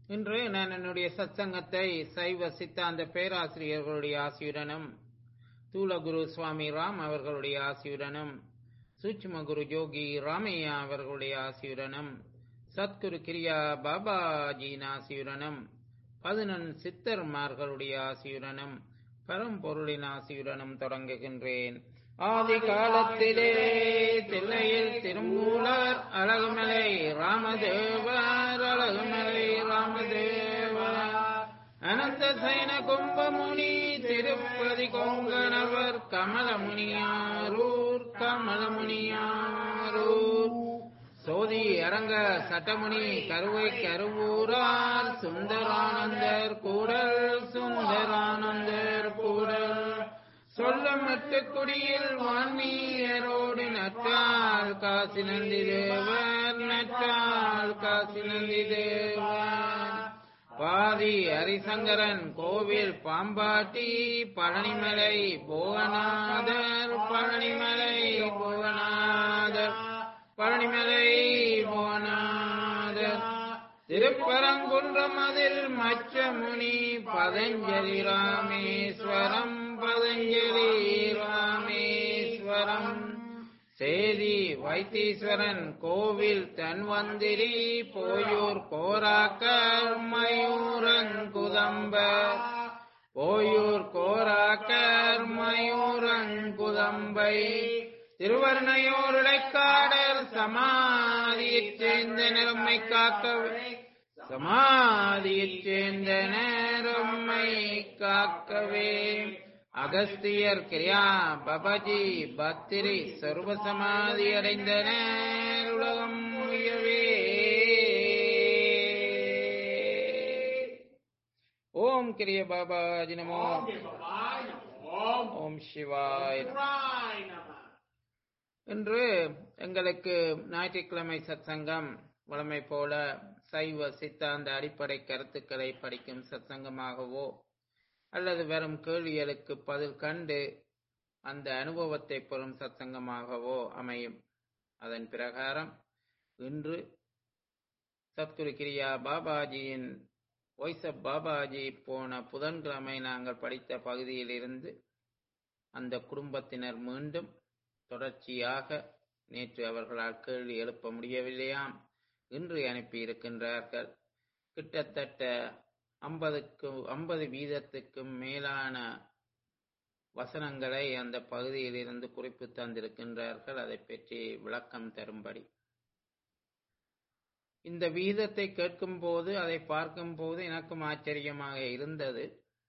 இன்று நான் என்னுடைய சத்சங்கத்தை சைவ சித்தாந்த பேராசிரியர்களுடைய ஆசியுடனும் தூலகுரு சுவாமி ராம் அவர்களுடைய ஆசியுடனும் சூட்சும குரு யோகி ராமையா அவர்களுடைய ஆசியுடனும் சத்குரு கிரியா பாபாஜியின் ஆசியுடனும் பதினொன் சித்தர்மார்களுடைய ஆசியுடனும் பரம்பொருளின் ஆசியுடனும் தொடங்குகின்றேன் ஆதி காலத்திலே தில்லையில் திருமூலர் அழகுமலை ராமதேவர் அழகுமலை ராமதேவர் அனந்த சைன கும்பமுனி திருப்பதி கொங்கணவர் கமலமுனியாரூர் கமலமுனியாரூர் சோதி அரங்க சட்டமுனி கருவை கருவூரார் சுந்தரானந்தர் கூடல் சுந்தரானந்தர் கூடல் சொல்லமட்டு குடியில் வான்மீயரோடு நற்றால் காசி நந்தி தேவர் நற்றால் காசி நந்தி தேவர் பாதி ஹரிசங்கரன் கோவில் பாம்பாட்டி பழனிமலை போகநாதர் பழனிமலை போகநாதர் பழனிமலை போகநாதர் திருப்பரங்குன்றம் அதில் மச்சமுனி பதஞ்சலி ராமேஸ்வரம் பதஞ்சலி ராமேஸ்வரம் சேதி வைத்தீஸ்வரன் கோவில் தன்வந்திரி போயூர் கோராக்கர் மயூரங்குதம்ப போயூர் கோராக்கர் மயூரங்குதம்பை திருவர்ணையோர் இடைக்காடல் சமாதியைச் சேர்ந்த நிறமை காக்கவே சமாதியைச் சேர்ந்த நேரம்மை காக்கவே அகஸ்தியர் கிரியா பபஜி பத்திரி சர்வசமாதி அடைந்த உலகம் உயவே ஓம் கிரிய பாபாஜி நமோ ஓம் சிவாய் இன்று எங்களுக்கு ஞாயிற்றுக்கிழமை சத்சங்கம் வழமை போல சைவ சித்தாந்த அடிப்படை கருத்துக்களை படிக்கும் சத்சங்கமாகவோ அல்லது வெறும் கேள்விகளுக்கு பதில் கண்டு அந்த அனுபவத்தை பெறும் சத்சங்கமாகவோ அமையும் அதன் பிரகாரம் இன்று சத்குரு கிரியா பாபாஜியின் வாய்ஸ் ஆஃப் பாபாஜி போன புதன்கிழமை நாங்கள் படித்த பகுதியிலிருந்து அந்த குடும்பத்தினர் மீண்டும் தொடர்ச்சியாக நேற்று அவர்களால் கேள்வி எழுப்ப முடியவில்லையாம் இன்று அனுப்பியிருக்கின்றார்கள் கிட்டத்தட்ட ஐம்பதுக்கு ஐம்பது வீதத்துக்கும் மேலான வசனங்களை அந்த பகுதியிலிருந்து குறிப்பு தந்திருக்கின்றார்கள் அதை பற்றி விளக்கம் தரும்படி இந்த வீதத்தை கேட்கும் போது அதை பார்க்கும் போது எனக்கும் ஆச்சரியமாக இருந்தது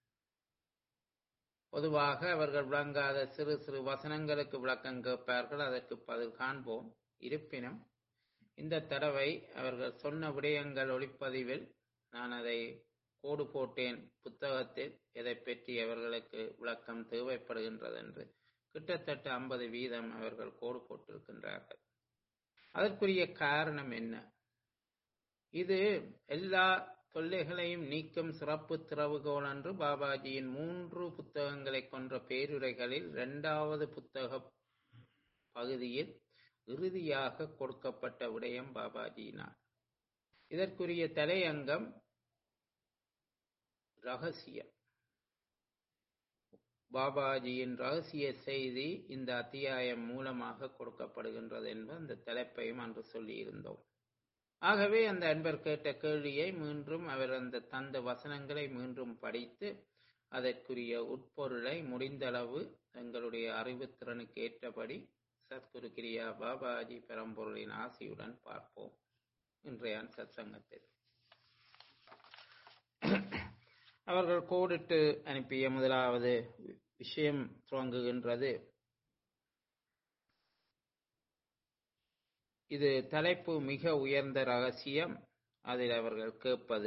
பொதுவாக அவர்கள் விளங்காத சிறு சிறு வசனங்களுக்கு விளக்கம் கேட்பார்கள் அதற்கு பதில் காண்போம் இருப்பினும் இந்த தடவை அவர்கள் சொன்ன விடயங்கள் ஒளிப்பதிவில் நான் அதை கோடு போட்டேன் புத்தகத்தில் எதை பற்றி அவர்களுக்கு விளக்கம் தேவைப்படுகின்றது என்று கிட்டத்தட்ட ஐம்பது வீதம் அவர்கள் கோடு போட்டிருக்கின்றார்கள் அதற்குரிய காரணம் என்ன இது எல்லா தொல்லைகளையும் நீக்கும் சிறப்பு திறவுகோல் என்று பாபாஜியின் மூன்று புத்தகங்களை கொன்ற பேருரைகளில் இரண்டாவது புத்தக பகுதியில் இறுதியாக கொடுக்கப்பட்ட விடயம் பாபாஜியினால் இதற்குரிய தலையங்கம் ரகசியம் பாபாஜியின் ரகசிய செய்தி இந்த அத்தியாயம் மூலமாக கொடுக்கப்படுகின்றது என்பது அந்த தலைப்பையும் அன்று சொல்லியிருந்தோம் ஆகவே அந்த அன்பர் கேட்ட கேள்வியை மீண்டும் அவர் அந்த தந்த வசனங்களை மீண்டும் படித்து அதற்குரிய உட்பொருளை முடிந்தளவு எங்களுடைய அறிவுத்திறனுக்கு ஏற்றபடி சத்குரு கிரியா பாபாஜி பெரம்பொருளின் ஆசியுடன் பார்ப்போம் இன்றைய சத்சங்கத்தில் அவர்கள் கோடிட்டு அனுப்பிய முதலாவது விஷயம் துவங்குகின்றது இது தலைப்பு மிக உயர்ந்த ரகசியம் அதில் அவர்கள் கேட்பது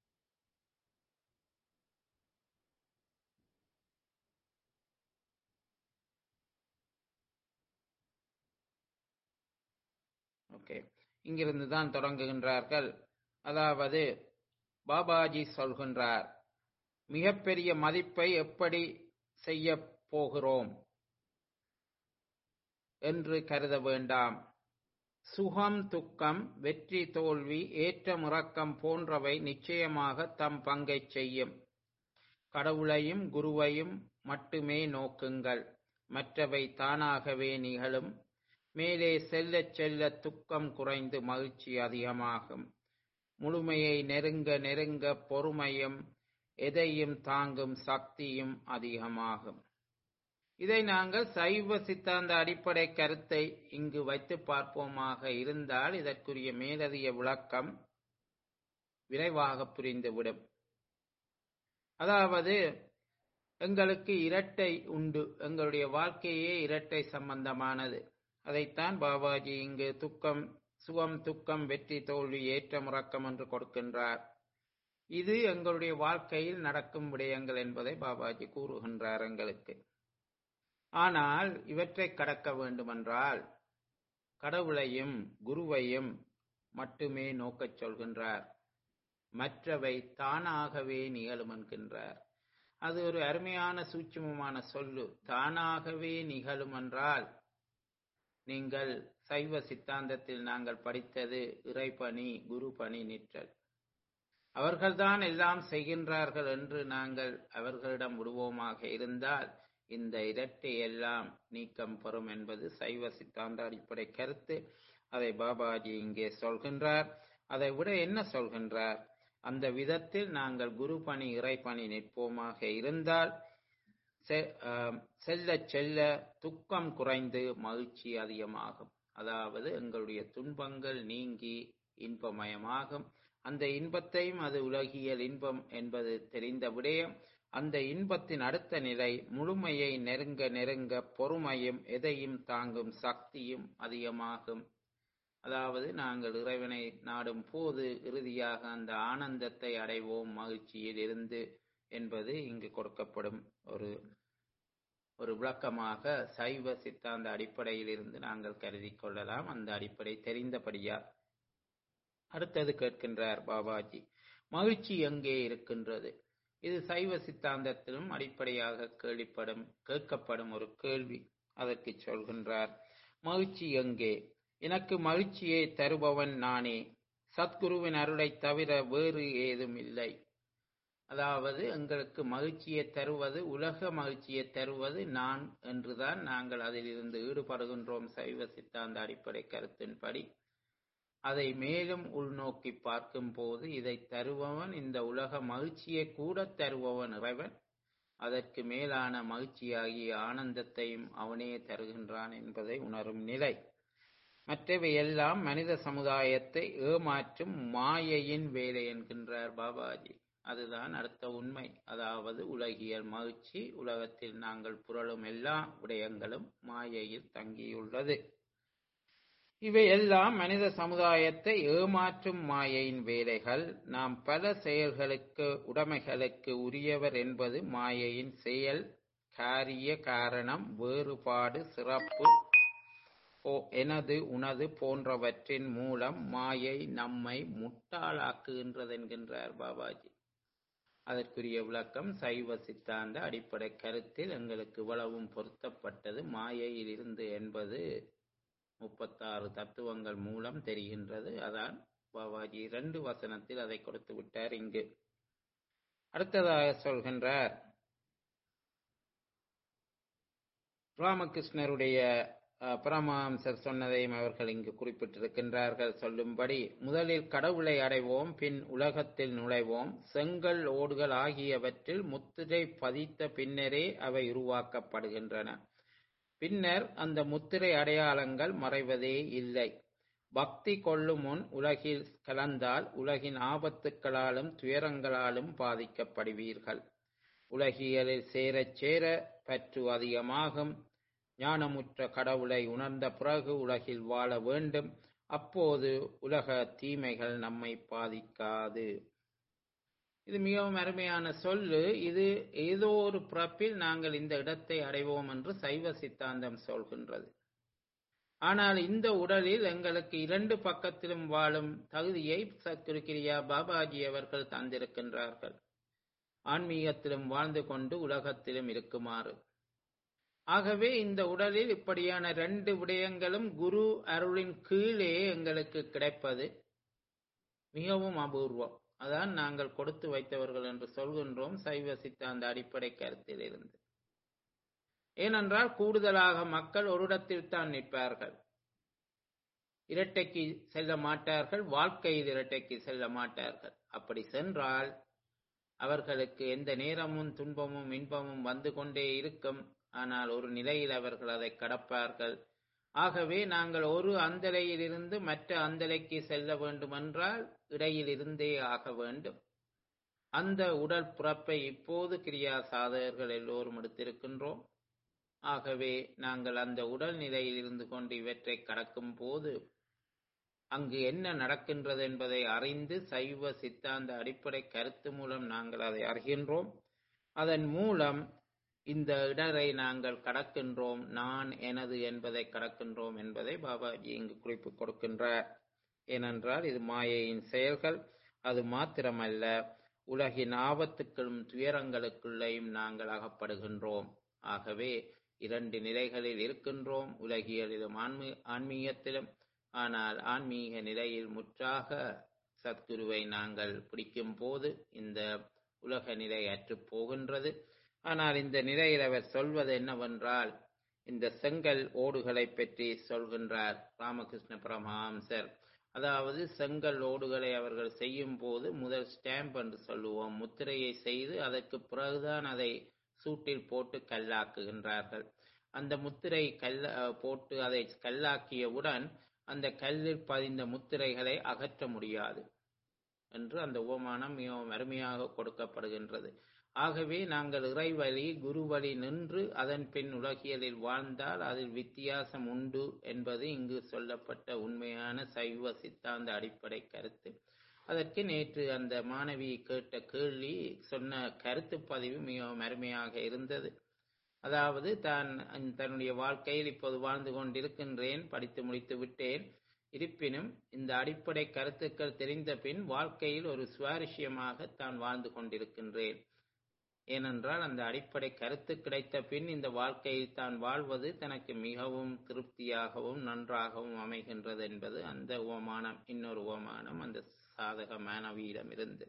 ஓகே இங்கிருந்து தான் தொடங்குகின்றார்கள் அதாவது பாபாஜி சொல்கின்றார் மிகப்பெரிய மதிப்பை எப்படி செய்ய போகிறோம் என்று கருத வேண்டாம் சுகம் துக்கம் வெற்றி தோல்வி ஏற்றமுறக்கம் போன்றவை நிச்சயமாக தம் பங்கைச் செய்யும் கடவுளையும் குருவையும் மட்டுமே நோக்குங்கள் மற்றவை தானாகவே நிகழும் மேலே செல்லச் செல்ல துக்கம் குறைந்து மகிழ்ச்சி அதிகமாகும் முழுமையை நெருங்க நெருங்க பொறுமையும் எதையும் தாங்கும் சக்தியும் அதிகமாகும் இதை நாங்கள் சைவ சித்தாந்த அடிப்படை கருத்தை இங்கு வைத்து பார்ப்போமாக இருந்தால் இதற்குரிய மேலதிக விளக்கம் விரைவாக புரிந்துவிடும் அதாவது எங்களுக்கு இரட்டை உண்டு எங்களுடைய வாழ்க்கையே இரட்டை சம்பந்தமானது அதைத்தான் பாபாஜி இங்கு துக்கம் சுகம் துக்கம் வெற்றி தோல்வி ஏற்ற முறக்கம் என்று கொடுக்கின்றார் இது எங்களுடைய வாழ்க்கையில் நடக்கும் விடயங்கள் என்பதை பாபாஜி கூறுகின்றார் எங்களுக்கு ஆனால் இவற்றை கடக்க வேண்டுமென்றால் கடவுளையும் குருவையும் மட்டுமே நோக்கச் சொல்கின்றார் மற்றவை தானாகவே நிகழும் என்கின்றார் அது ஒரு அருமையான சூட்சுமமான சொல்லு தானாகவே நிகழும் என்றால் நீங்கள் சைவ சித்தாந்தத்தில் நாங்கள் படித்தது இறைப்பணி குரு பணி நிற்றல் அவர்கள்தான் எல்லாம் செய்கின்றார்கள் என்று நாங்கள் அவர்களிடம் விடுவோமாக இருந்தால் இந்த இரட்டை எல்லாம் நீக்கம் பெறும் என்பது சைவ சித்தாந்த அடிப்படை கருத்து அதை பாபாஜி இங்கே சொல்கின்றார் அதை விட என்ன சொல்கின்றார் அந்த விதத்தில் நாங்கள் குரு பணி இறைப்பணி நிற்போமாக இருந்தால் செல்ல செல்ல துக்கம் குறைந்து மகிழ்ச்சி அதிகமாகும் அதாவது எங்களுடைய துன்பங்கள் நீங்கி இன்பமயமாகும் அந்த இன்பத்தையும் அது உலகியல் இன்பம் என்பது தெரிந்த விடயம் அந்த இன்பத்தின் அடுத்த நிலை முழுமையை நெருங்க நெருங்க பொறுமையும் எதையும் தாங்கும் சக்தியும் அதிகமாகும் அதாவது நாங்கள் இறைவனை நாடும் போது இறுதியாக அந்த ஆனந்தத்தை அடைவோம் மகிழ்ச்சியில் இருந்து என்பது இங்கு கொடுக்கப்படும் ஒரு ஒரு விளக்கமாக சைவ சித்தாந்த அடிப்படையில் இருந்து நாங்கள் கருதி கொள்ளலாம் அந்த அடிப்படை தெரிந்தபடியா அடுத்தது கேட்கின்றார் பாபாஜி மகிழ்ச்சி எங்கே இருக்கின்றது இது சைவ சித்தாந்தத்திலும் அடிப்படையாக கேள்விப்படும் கேட்கப்படும் ஒரு கேள்வி அதற்கு சொல்கின்றார் மகிழ்ச்சி எங்கே எனக்கு மகிழ்ச்சியை தருபவன் நானே சத்குருவின் அருளை தவிர வேறு ஏதும் இல்லை அதாவது எங்களுக்கு மகிழ்ச்சியை தருவது உலக மகிழ்ச்சியை தருவது நான் என்றுதான் நாங்கள் அதிலிருந்து ஈடுபடுகின்றோம் சைவ சித்தாந்த அடிப்படை கருத்தின்படி அதை மேலும் உள்நோக்கி பார்க்கும் போது இதை தருபவன் இந்த உலக மகிழ்ச்சியை கூட தருபவன் இறைவன் அதற்கு மேலான மகிழ்ச்சியாகிய ஆனந்தத்தையும் அவனே தருகின்றான் என்பதை உணரும் நிலை மற்றவை எல்லாம் மனித சமுதாயத்தை ஏமாற்றும் மாயையின் வேலை என்கின்றார் பாபாஜி அதுதான் அடுத்த உண்மை அதாவது உலகியல் மகிழ்ச்சி உலகத்தில் நாங்கள் புரளும் எல்லா விடயங்களும் மாயையில் தங்கியுள்ளது இவை எல்லாம் மனித சமுதாயத்தை ஏமாற்றும் மாயையின் வேலைகள் நாம் பல செயல்களுக்கு உடைமைகளுக்கு உரியவர் என்பது மாயையின் செயல் காரிய காரணம் வேறுபாடு சிறப்பு எனது உனது போன்றவற்றின் மூலம் மாயை நம்மை முட்டாளாக்குகின்றது என்கின்றார் பாபாஜி அதற்குரிய விளக்கம் சைவ சித்தாந்த அடிப்படை கருத்தில் எங்களுக்கு இவ்வளவும் பொருத்தப்பட்டது மாயையில் இருந்து என்பது முப்பத்தாறு தத்துவங்கள் மூலம் தெரிகின்றது அதான் பாபாஜி இரண்டு வசனத்தில் அதை கொடுத்து விட்டார் இங்கு அடுத்ததாக சொல்கின்றார் ராமகிருஷ்ணருடைய பரமஹம்சர் சொன்னதையும் அவர்கள் இங்கு குறிப்பிட்டிருக்கின்றார்கள் சொல்லும்படி முதலில் கடவுளை அடைவோம் பின் உலகத்தில் நுழைவோம் செங்கல் ஓடுகள் ஆகியவற்றில் முத்திரை பதித்த பின்னரே அவை உருவாக்கப்படுகின்றன பின்னர் அந்த முத்திரை அடையாளங்கள் மறைவதே இல்லை பக்தி கொள்ளும் முன் உலகில் கலந்தால் உலகின் ஆபத்துக்களாலும் துயரங்களாலும் பாதிக்கப்படுவீர்கள் உலகியலில் சேரச் சேர பற்று அதிகமாகும் ஞானமுற்ற கடவுளை உணர்ந்த பிறகு உலகில் வாழ வேண்டும் அப்போது உலக தீமைகள் நம்மை பாதிக்காது இது மிகவும் அருமையான சொல்லு இது ஏதோ ஒரு பிறப்பில் நாங்கள் இந்த இடத்தை அடைவோம் என்று சைவ சித்தாந்தம் சொல்கின்றது ஆனால் இந்த உடலில் எங்களுக்கு இரண்டு பக்கத்திலும் வாழும் தகுதியை சத்குருக்கிரியா பாபாஜி அவர்கள் தந்திருக்கின்றார்கள் ஆன்மீகத்திலும் வாழ்ந்து கொண்டு உலகத்திலும் இருக்குமாறு ஆகவே இந்த உடலில் இப்படியான ரெண்டு விடயங்களும் குரு அருளின் கீழே எங்களுக்கு கிடைப்பது மிகவும் அபூர்வம் அதான் நாங்கள் கொடுத்து வைத்தவர்கள் என்று சொல்கின்றோம் சைவ சித்தாந்த அடிப்படை கருத்தில் இருந்து ஏனென்றால் கூடுதலாக மக்கள் ஒரு இடத்தில் தான் நிற்பார்கள் இரட்டைக்கு செல்ல மாட்டார்கள் வாழ்க்கையில் இரட்டைக்கு செல்ல மாட்டார்கள் அப்படி சென்றால் அவர்களுக்கு எந்த நேரமும் துன்பமும் இன்பமும் வந்து கொண்டே இருக்கும் ஆனால் ஒரு நிலையில் அவர்கள் அதை கடப்பார்கள் ஆகவே நாங்கள் ஒரு அந்தலையிலிருந்து மற்ற அந்தலைக்கு செல்ல வேண்டுமென்றால் இடையில் இருந்தே ஆக வேண்டும் அந்த உடல் பிறப்பை இப்போது கிரியா சாதகர்கள் எல்லோரும் எடுத்திருக்கின்றோம் ஆகவே நாங்கள் அந்த உடல் நிலையில் இருந்து கொண்டு இவற்றை கடக்கும் போது அங்கு என்ன நடக்கின்றது என்பதை அறிந்து சைவ சித்தாந்த அடிப்படை கருத்து மூலம் நாங்கள் அதை அறிகின்றோம் அதன் மூலம் இந்த இடரை நாங்கள் கடக்கின்றோம் நான் எனது என்பதை கடக்கின்றோம் என்பதை பாபாஜி இங்கு குறிப்பு கொடுக்கின்றார் ஏனென்றால் இது மாயையின் செயல்கள் அது மாத்திரமல்ல உலகின் ஆபத்துக்களும் துயரங்களுக்குள்ளேயும் நாங்கள் அகப்படுகின்றோம் ஆகவே இரண்டு நிலைகளில் இருக்கின்றோம் உலகியலிலும் ஆன்மீ ஆன்மீகத்திலும் ஆனால் ஆன்மீக நிலையில் முற்றாக சத்குருவை நாங்கள் பிடிக்கும் போது இந்த உலக நிலை அற்றுப் போகின்றது ஆனால் இந்த நிலையில் அவர் சொல்வது என்னவென்றால் இந்த செங்கல் ஓடுகளை பற்றி சொல்கின்றார் ராமகிருஷ்ண பரமஹம்சர் அதாவது செங்கல் ஓடுகளை அவர்கள் செய்யும் போது முதல் ஸ்டாம்ப் என்று சொல்லுவோம் முத்திரையை செய்து அதற்கு பிறகுதான் அதை சூட்டில் போட்டு கல்லாக்குகின்றார்கள் அந்த முத்திரை கல்ல போட்டு அதை கல்லாக்கியவுடன் அந்த கல்லில் பதிந்த முத்திரைகளை அகற்ற முடியாது என்று அந்த உபமானம் மிகவும் அருமையாக கொடுக்கப்படுகின்றது ஆகவே நாங்கள் இறைவழி குருவழி நின்று அதன் பின் உலகியலில் வாழ்ந்தால் அதில் வித்தியாசம் உண்டு என்பது இங்கு சொல்லப்பட்ட உண்மையான சைவ சித்தாந்த அடிப்படை கருத்து அதற்கு நேற்று அந்த மாணவி கேட்ட கேள்வி சொன்ன கருத்து பதிவு மிகவும் அருமையாக இருந்தது அதாவது தான் தன்னுடைய வாழ்க்கையில் இப்போது வாழ்ந்து கொண்டிருக்கின்றேன் படித்து முடித்து விட்டேன் இருப்பினும் இந்த அடிப்படை கருத்துக்கள் தெரிந்த பின் வாழ்க்கையில் ஒரு சுவாரஸ்யமாக தான் வாழ்ந்து கொண்டிருக்கின்றேன் ஏனென்றால் அந்த அடிப்படை கருத்து கிடைத்த பின் இந்த வாழ்க்கையில் தான் வாழ்வது தனக்கு மிகவும் திருப்தியாகவும் நன்றாகவும் அமைகின்றது என்பது அந்த உவமானம் இன்னொரு உவமானம் அந்த சாதக மாணவியிடம் இருந்து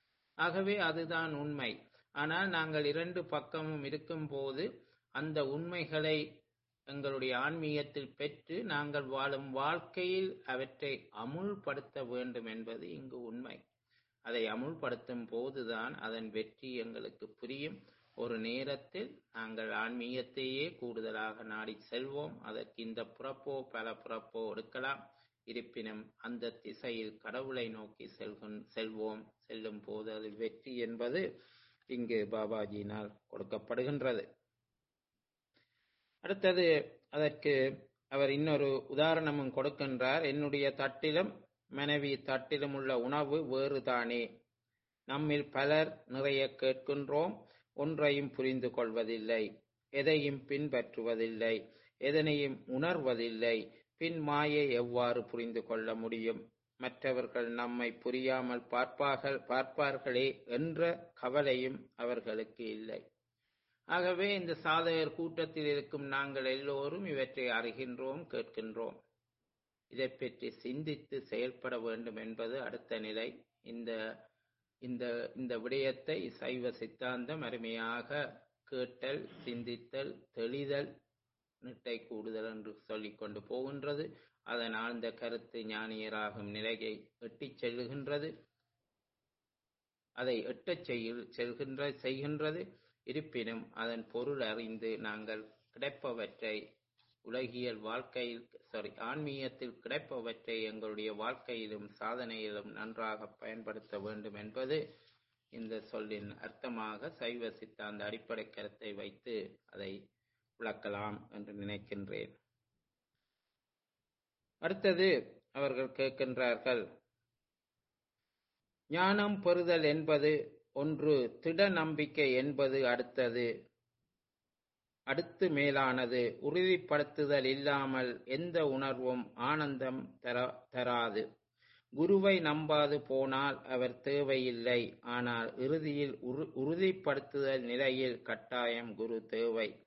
ஆகவே அதுதான் உண்மை ஆனால் நாங்கள் இரண்டு பக்கமும் இருக்கும்போது அந்த உண்மைகளை எங்களுடைய ஆன்மீகத்தில் பெற்று நாங்கள் வாழும் வாழ்க்கையில் அவற்றை அமுல்படுத்த வேண்டும் என்பது இங்கு உண்மை அதை அமுல்படுத்தும் போதுதான் அதன் வெற்றி எங்களுக்கு புரியும் ஒரு நேரத்தில் நாங்கள் ஆன்மீகத்தையே கூடுதலாக நாடி செல்வோம் அதற்கு இந்த புறப்போ பல புறப்போ எடுக்கலாம் இருப்பினும் அந்த திசையில் கடவுளை நோக்கி செல்கும் செல்வோம் செல்லும் போது அது வெற்றி என்பது இங்கு பாபாஜியினால் கொடுக்கப்படுகின்றது அடுத்தது அதற்கு அவர் இன்னொரு உதாரணமும் கொடுக்கின்றார் என்னுடைய தட்டிலும் மனைவி தட்டிலும் உள்ள உணவு வேறுதானே நம்மில் பலர் நிறைய கேட்கின்றோம் ஒன்றையும் புரிந்து கொள்வதில்லை எதையும் பின்பற்றுவதில்லை எதனையும் உணர்வதில்லை பின் மாயை எவ்வாறு புரிந்து கொள்ள முடியும் மற்றவர்கள் நம்மை புரியாமல் பார்ப்பார்கள் பார்ப்பார்களே என்ற கவலையும் அவர்களுக்கு இல்லை ஆகவே இந்த சாதகர் கூட்டத்தில் இருக்கும் நாங்கள் எல்லோரும் இவற்றை அறிகின்றோம் கேட்கின்றோம் இதை பற்றி சிந்தித்து செயல்பட வேண்டும் என்பது அடுத்த நிலை இந்த இந்த இந்த விடயத்தை சைவ சித்தாந்தம் அருமையாக கேட்டல் சிந்தித்தல் தெளிதல் நிட்டை கூடுதல் என்று சொல்லிக் கொண்டு போகின்றது அதன் ஆழ்ந்த கருத்து ஞானியராகும் நிலையை எட்டிச் செல்லுகின்றது அதை எட்டச் செய்ய செல்கின்ற செய்கின்றது இருப்பினும் அதன் பொருள் அறிந்து நாங்கள் கிடைப்பவற்றை உலகியல் வாழ்க்கையில் சாரி ஆன்மீகத்தில் கிடைப்பவற்றை எங்களுடைய வாழ்க்கையிலும் சாதனையிலும் நன்றாக பயன்படுத்த வேண்டும் என்பது இந்த சொல்லின் அர்த்தமாக சைவ சித்தாந்த அடிப்படை கருத்தை வைத்து அதை விளக்கலாம் என்று நினைக்கின்றேன் அடுத்தது அவர்கள் கேட்கின்றார்கள் ஞானம் பெறுதல் என்பது ஒன்று திட நம்பிக்கை என்பது அடுத்தது அடுத்து மேலானது உறுதிப்படுத்துதல் இல்லாமல் எந்த உணர்வும் ஆனந்தம் தர தராது குருவை நம்பாது போனால் அவர் தேவையில்லை ஆனால் இறுதியில் உறு உறுதிப்படுத்துதல் நிலையில் கட்டாயம் குரு தேவை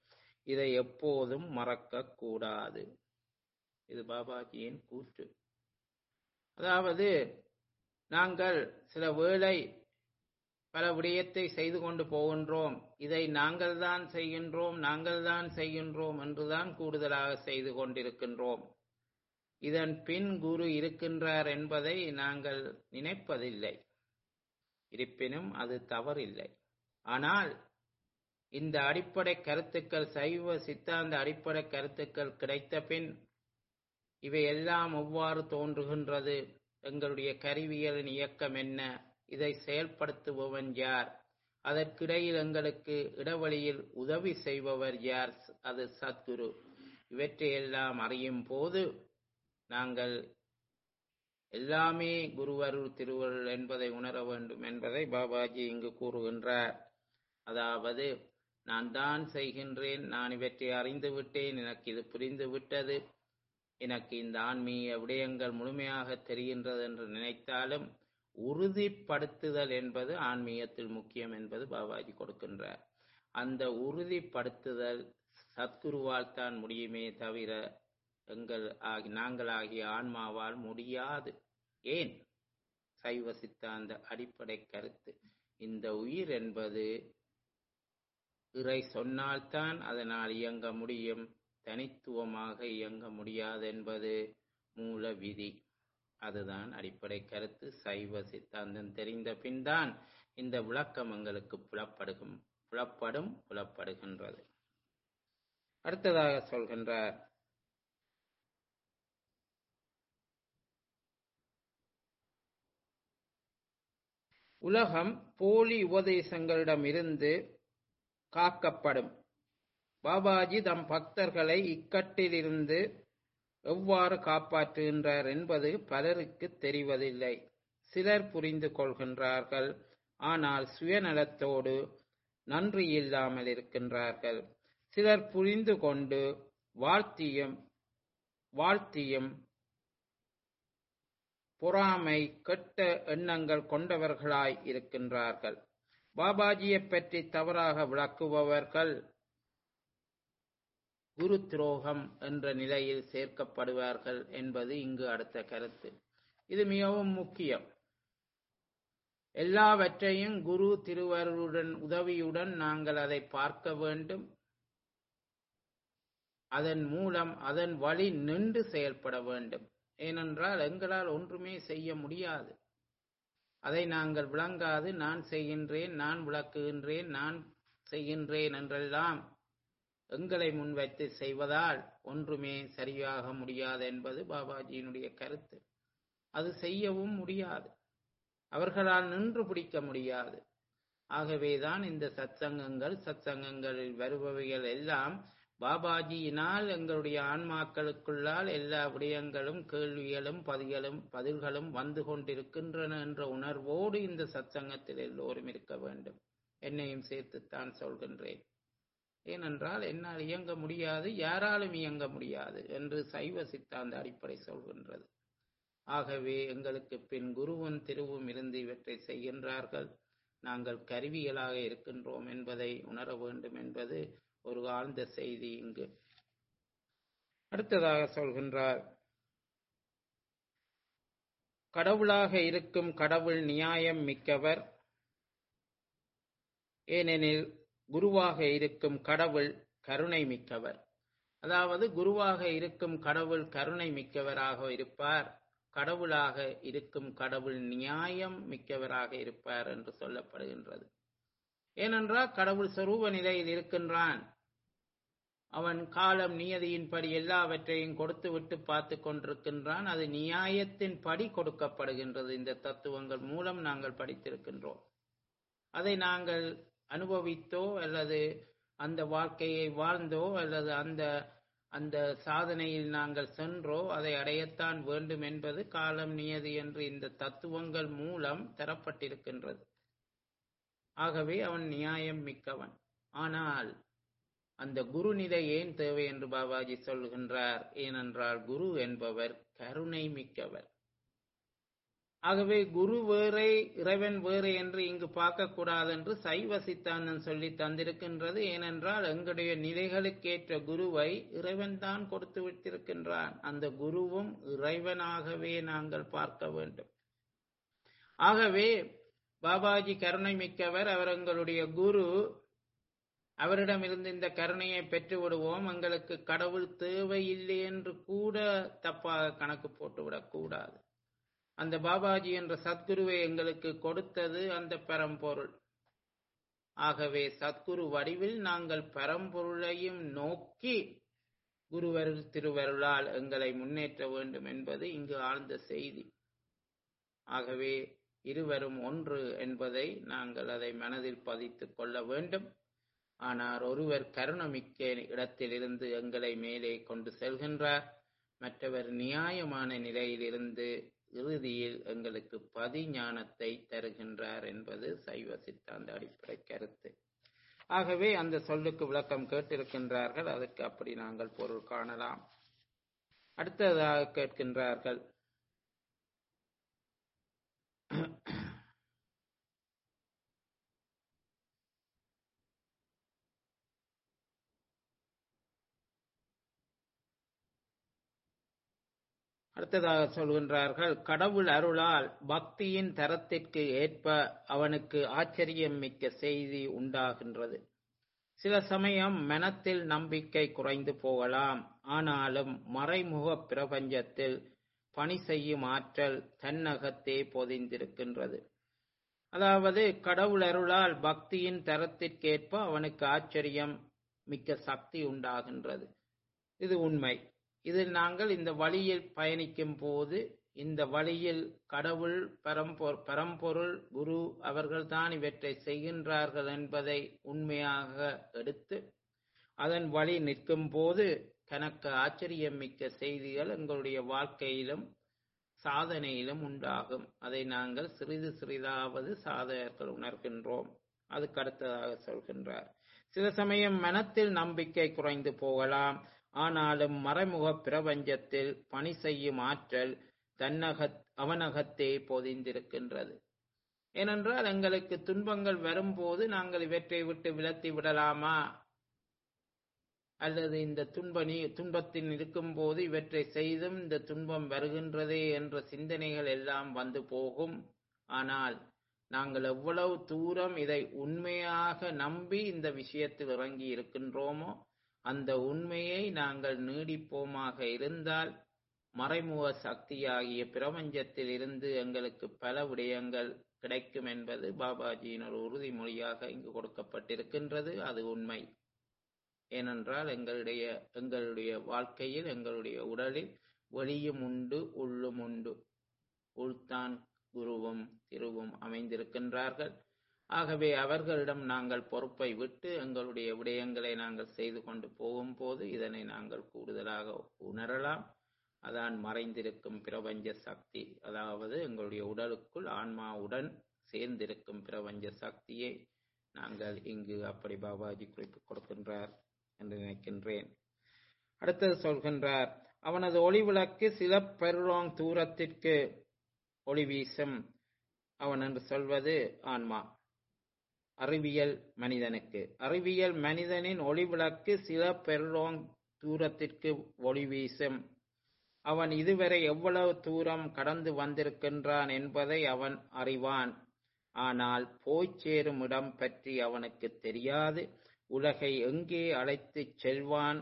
இதை எப்போதும் மறக்க கூடாது இது பாபாஜியின் கூற்று அதாவது நாங்கள் சில வேளை பல விடயத்தை செய்து கொண்டு போகின்றோம் இதை நாங்கள் தான் செய்கின்றோம் நாங்கள் தான் செய்கின்றோம் என்றுதான் கூடுதலாக செய்து கொண்டிருக்கின்றோம் இதன் பின் குரு இருக்கின்றார் என்பதை நாங்கள் நினைப்பதில்லை இருப்பினும் அது தவறில்லை ஆனால் இந்த அடிப்படை கருத்துக்கள் சைவ சித்தாந்த அடிப்படை கருத்துக்கள் கிடைத்த பின் இவை எல்லாம் எவ்வாறு தோன்றுகின்றது எங்களுடைய கருவியலின் இயக்கம் என்ன இதை செயல்படுத்துபவன் யார் அதற்கிடையில் எங்களுக்கு இடைவெளியில் உதவி செய்பவர் யார் அது சத்குரு இவற்றையெல்லாம் அறியும் போது நாங்கள் எல்லாமே குருவருள் திருவருள் என்பதை உணர வேண்டும் என்பதை பாபாஜி இங்கு கூறுகின்றார் அதாவது நான் தான் செய்கின்றேன் நான் இவற்றை அறிந்து விட்டேன் எனக்கு இது புரிந்து விட்டது எனக்கு இந்த ஆன்மீக விடயங்கள் முழுமையாக தெரிகின்றது என்று நினைத்தாலும் உறுதிப்படுத்துதல் என்பது ஆன்மீகத்தில் முக்கியம் என்பது பாபாஜி கொடுக்கின்றார் அந்த உறுதிப்படுத்துதல் சத்குருவால் தான் முடியுமே தவிர எங்கள் ஆகி நாங்களாகிய ஆன்மாவால் முடியாது ஏன் சைவ சித்தாந்த அடிப்படை கருத்து இந்த உயிர் என்பது இறை சொன்னால்தான் அதனால் இயங்க முடியும் தனித்துவமாக இயங்க முடியாது என்பது மூல விதி அதுதான் அடிப்படை கருத்து சைவ சித்தாந்தம் தெரிந்த பின்தான் இந்த விளக்கம் எங்களுக்கு புலப்படுகும் புலப்படும் புலப்படுகின்றது அடுத்ததாக சொல்கின்றார் உலகம் போலி உபதேசங்களிடமிருந்து காக்கப்படும் பாபாஜி தம் பக்தர்களை இக்கட்டிலிருந்து எவ்வாறு காப்பாற்றுகின்றார் என்பது பலருக்கு தெரிவதில்லை சிலர் புரிந்து கொள்கின்றார்கள் ஆனால் சுயநலத்தோடு நன்றி இல்லாமல் இருக்கின்றார்கள் சிலர் புரிந்து கொண்டு வாழ்த்தியும் வாழ்த்தியும் பொறாமை கெட்ட எண்ணங்கள் கொண்டவர்களாய் இருக்கின்றார்கள் பாபாஜியை பற்றி தவறாக விளக்குபவர்கள் குரு துரோகம் என்ற நிலையில் சேர்க்கப்படுவார்கள் என்பது இங்கு அடுத்த கருத்து இது மிகவும் முக்கியம் எல்லாவற்றையும் குரு திருவருடன் உதவியுடன் நாங்கள் அதை பார்க்க வேண்டும் அதன் மூலம் அதன் வழி நின்று செயல்பட வேண்டும் ஏனென்றால் எங்களால் ஒன்றுமே செய்ய முடியாது அதை நாங்கள் விளங்காது நான் செய்கின்றேன் நான் விளக்குகின்றேன் நான் செய்கின்றேன் என்றெல்லாம் எங்களை முன்வைத்து செய்வதால் ஒன்றுமே சரியாக முடியாது என்பது பாபாஜியினுடைய கருத்து அது செய்யவும் முடியாது அவர்களால் நின்று பிடிக்க முடியாது ஆகவேதான் இந்த சத்சங்கங்கள் சத்சங்கங்களில் வருபவைகள் எல்லாம் பாபாஜியினால் எங்களுடைய ஆன்மாக்களுக்குள்ளால் எல்லா விடயங்களும் கேள்விகளும் பதிகளும் பதில்களும் வந்து கொண்டிருக்கின்றன என்ற உணர்வோடு இந்த சத்சங்கத்தில் எல்லோரும் இருக்க வேண்டும் என்னையும் சேர்த்துத்தான் சொல்கின்றேன் ஏனென்றால் என்னால் இயங்க முடியாது யாராலும் இயங்க முடியாது என்று சைவ சித்தாந்த அடிப்படை சொல்கின்றது ஆகவே எங்களுக்கு பின் குருவும் திருவும் இருந்து இவற்றை செய்கின்றார்கள் நாங்கள் கருவிகளாக இருக்கின்றோம் என்பதை உணர வேண்டும் என்பது ஒரு ஆழ்ந்த செய்தி இங்கு அடுத்ததாக சொல்கின்றார் கடவுளாக இருக்கும் கடவுள் நியாயம் மிக்கவர் ஏனெனில் குருவாக இருக்கும் கடவுள் கருணை மிக்கவர் அதாவது குருவாக இருக்கும் கடவுள் கருணை மிக்கவராக இருப்பார் கடவுளாக இருக்கும் கடவுள் நியாயம் மிக்கவராக இருப்பார் என்று சொல்லப்படுகின்றது ஏனென்றால் கடவுள் சொரூப நிலையில் இருக்கின்றான் அவன் காலம் நியதியின்படி எல்லாவற்றையும் கொடுத்து விட்டு பார்த்து கொண்டிருக்கின்றான் அது நியாயத்தின் படி கொடுக்கப்படுகின்றது இந்த தத்துவங்கள் மூலம் நாங்கள் படித்திருக்கின்றோம் அதை நாங்கள் அனுபவித்தோ அல்லது அந்த வாழ்க்கையை வாழ்ந்தோ அல்லது அந்த அந்த சாதனையில் நாங்கள் சென்றோ அதை அடையத்தான் வேண்டும் என்பது காலம் நியதி என்று இந்த தத்துவங்கள் மூலம் தரப்பட்டிருக்கின்றது ஆகவே அவன் நியாயம் மிக்கவன் ஆனால் அந்த குருநிலை ஏன் தேவை என்று பாபாஜி சொல்கின்றார் ஏனென்றால் குரு என்பவர் கருணை மிக்கவர் ஆகவே குரு வேறே இறைவன் வேறே என்று இங்கு பார்க்கக்கூடாது என்று சைவ சித்தாந்தம் சொல்லி தந்திருக்கின்றது ஏனென்றால் எங்களுடைய நிலைகளுக்கேற்ற குருவை இறைவன் தான் கொடுத்து விட்டிருக்கின்றான் அந்த குருவும் இறைவனாகவே நாங்கள் பார்க்க வேண்டும் ஆகவே பாபாஜி கருணை மிக்கவர் அவர் எங்களுடைய குரு அவரிடமிருந்து இந்த கருணையை பெற்று விடுவோம் எங்களுக்கு கடவுள் தேவையில்லை என்று கூட தப்பாக கணக்கு போட்டுவிடக் கூடாது அந்த பாபாஜி என்ற சத்குருவை எங்களுக்கு கொடுத்தது அந்த பரம்பொருள் ஆகவே சத்குரு வடிவில் நாங்கள் பரம்பொருளையும் நோக்கி குருவருள் திருவருளால் எங்களை முன்னேற்ற வேண்டும் என்பது இங்கு ஆழ்ந்த செய்தி ஆகவே இருவரும் ஒன்று என்பதை நாங்கள் அதை மனதில் பதித்துக் கொள்ள வேண்டும் ஆனால் ஒருவர் கருணமிக்க இடத்திலிருந்து எங்களை மேலே கொண்டு செல்கின்றார் மற்றவர் நியாயமான நிலையிலிருந்து இறுதியில் எங்களுக்கு பதிஞானத்தை தருகின்றார் என்பது சைவ சித்தாந்த அடிப்படை கருத்து ஆகவே அந்த சொல்லுக்கு விளக்கம் கேட்டிருக்கின்றார்கள் அதற்கு அப்படி நாங்கள் பொருள் காணலாம் அடுத்ததாக கேட்கின்றார்கள் அடுத்ததாக சொல்கின்றார்கள் கடவுள் அருளால் பக்தியின் தரத்திற்கு ஏற்ப அவனுக்கு ஆச்சரியம் மிக்க செய்தி உண்டாகின்றது சில சமயம் மனத்தில் நம்பிக்கை குறைந்து போகலாம் ஆனாலும் மறைமுக பிரபஞ்சத்தில் பணி செய்யும் ஆற்றல் தன்னகத்தே பொதிந்திருக்கின்றது அதாவது கடவுள் அருளால் பக்தியின் தரத்திற்கேற்ப அவனுக்கு ஆச்சரியம் மிக்க சக்தி உண்டாகின்றது இது உண்மை இதில் நாங்கள் இந்த வழியில் பயணிக்கும் போது இந்த வழியில் கடவுள் பரம்பொ பரம்பொருள் குரு அவர்கள்தான் இவற்றை செய்கின்றார்கள் என்பதை உண்மையாக எடுத்து அதன் வழி நிற்கும் போது கணக்கு ஆச்சரியம் மிக்க செய்திகள் எங்களுடைய வாழ்க்கையிலும் சாதனையிலும் உண்டாகும் அதை நாங்கள் சிறிது சிறிதாவது சாதகர்கள் உணர்கின்றோம் அதுக்கு அடுத்ததாக சொல்கின்றார் சில சமயம் மனத்தில் நம்பிக்கை குறைந்து போகலாம் ஆனாலும் மறைமுக பிரபஞ்சத்தில் பணி செய்யும் ஆற்றல் தன்னக அவனகத்தே பொதிந்திருக்கின்றது ஏனென்றால் எங்களுக்கு துன்பங்கள் வரும்போது நாங்கள் இவற்றை விட்டு விலத்தி விடலாமா அல்லது இந்த துன்ப துன்பத்தில் இருக்கும்போது இவற்றை செய்தும் இந்த துன்பம் வருகின்றதே என்ற சிந்தனைகள் எல்லாம் வந்து போகும் ஆனால் நாங்கள் எவ்வளவு தூரம் இதை உண்மையாக நம்பி இந்த விஷயத்தில் இறங்கி இருக்கின்றோமோ அந்த உண்மையை நாங்கள் நீடிப்போமாக இருந்தால் மறைமுக சக்தியாகிய பிரபஞ்சத்தில் இருந்து எங்களுக்கு பல விடயங்கள் கிடைக்கும் என்பது பாபாஜியின் ஒரு உறுதிமொழியாக இங்கு கொடுக்கப்பட்டிருக்கின்றது அது உண்மை ஏனென்றால் எங்களுடைய எங்களுடைய வாழ்க்கையில் எங்களுடைய உடலில் வெளியும் உண்டு உள்ளும் உண்டு உள்தான் குருவும் திருவும் அமைந்திருக்கின்றார்கள் ஆகவே அவர்களிடம் நாங்கள் பொறுப்பை விட்டு எங்களுடைய விடயங்களை நாங்கள் செய்து கொண்டு போகும்போது இதனை நாங்கள் கூடுதலாக உணரலாம் அதான் மறைந்திருக்கும் பிரபஞ்ச சக்தி அதாவது எங்களுடைய உடலுக்குள் ஆன்மாவுடன் சேர்ந்திருக்கும் பிரபஞ்ச சக்தியை நாங்கள் இங்கு அப்படி பாபாஜி குறிப்பு கொடுக்கின்றார் என்று நினைக்கின்றேன் அடுத்தது சொல்கின்றார் அவனது ஒளி விளக்கு சில பெருளோங் தூரத்திற்கு ஒளி வீசும் அவன் என்று சொல்வது ஆன்மா அறிவியல் மனிதனுக்கு அறிவியல் மனிதனின் ஒளி விளக்கு சில பெருளோங் தூரத்திற்கு ஒளி வீசும் அவன் இதுவரை எவ்வளவு தூரம் கடந்து வந்திருக்கின்றான் என்பதை அவன் அறிவான் ஆனால் போய்ச் சேரும் இடம் பற்றி அவனுக்கு தெரியாது உலகை எங்கே அழைத்துச் செல்வான்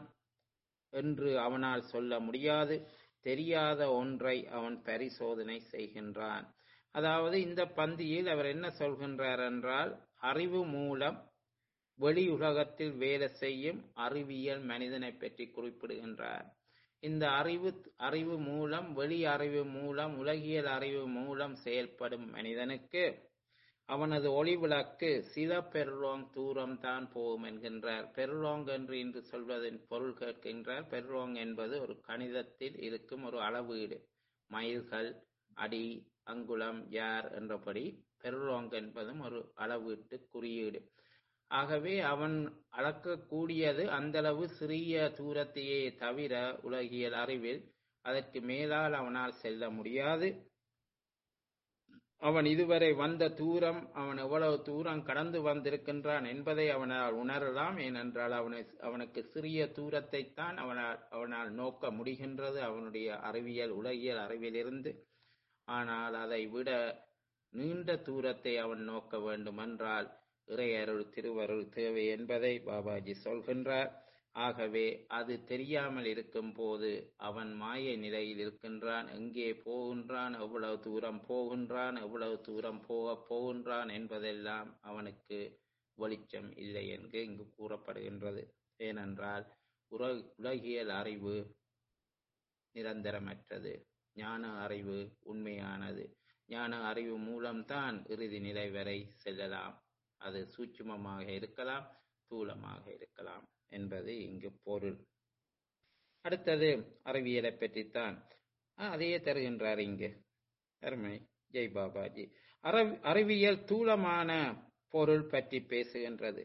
என்று அவனால் சொல்ல முடியாது தெரியாத ஒன்றை அவன் பரிசோதனை செய்கின்றான் அதாவது இந்த பந்தியில் அவர் என்ன சொல்கின்றார் என்றால் அறிவு மூலம் வெளி உலகத்தில் வேலை செய்யும் அறிவியல் மனிதனை பற்றி குறிப்பிடுகின்றார் இந்த அறிவு அறிவு மூலம் வெளி அறிவு மூலம் உலகியல் அறிவு மூலம் செயல்படும் மனிதனுக்கு அவனது ஒளி விளக்கு சில பெருளோங் தூரம் தான் போகும் என்கின்றார் பெருளோங் என்று இன்று சொல்வதன் பொருள் கேட்கின்றார் பெருளோங் என்பது ஒரு கணிதத்தில் இருக்கும் ஒரு அளவீடு மைல்கள் அடி அங்குலம் யார் என்றபடி பெருளோங் என்பதும் ஒரு அளவீட்டு குறியீடு ஆகவே அவன் அளக்கக்கூடியது அந்தளவு சிறிய தூரத்தையே தவிர உலகியல் அறிவில் அதற்கு மேலால் அவனால் செல்ல முடியாது அவன் இதுவரை வந்த தூரம் அவன் எவ்வளவு தூரம் கடந்து வந்திருக்கின்றான் என்பதை அவனால் உணரலாம் ஏனென்றால் அவனை அவனுக்கு சிறிய தூரத்தை தான் அவனால் அவனால் நோக்க முடிகின்றது அவனுடைய அறிவியல் உலகியல் அறிவிலிருந்து ஆனால் அதை விட நீண்ட தூரத்தை அவன் நோக்க வேண்டுமென்றால் இறையருள் திருவருள் தேவை என்பதை பாபாஜி சொல்கின்றார் ஆகவே அது தெரியாமல் இருக்கும் போது அவன் மாய நிலையில் இருக்கின்றான் எங்கே போகின்றான் எவ்வளவு தூரம் போகின்றான் எவ்வளவு தூரம் போக போகின்றான் என்பதெல்லாம் அவனுக்கு வெளிச்சம் இல்லை என்று இங்கு கூறப்படுகின்றது ஏனென்றால் உர உலகியல் அறிவு நிரந்தரமற்றது ஞான அறிவு உண்மையானது ஞான அறிவு மூலம்தான் இறுதி நிலை வரை செல்லலாம் அது சூட்சுமமாக இருக்கலாம் தூலமாக இருக்கலாம் என்பது இங்கு பொருள் அடுத்தது அறிவியலை பற்றித்தான் அதையே தருகின்றார் இங்கு அருமை ஜெய் பாபாஜி அறிவியல் தூளமான பொருள் பற்றி பேசுகின்றது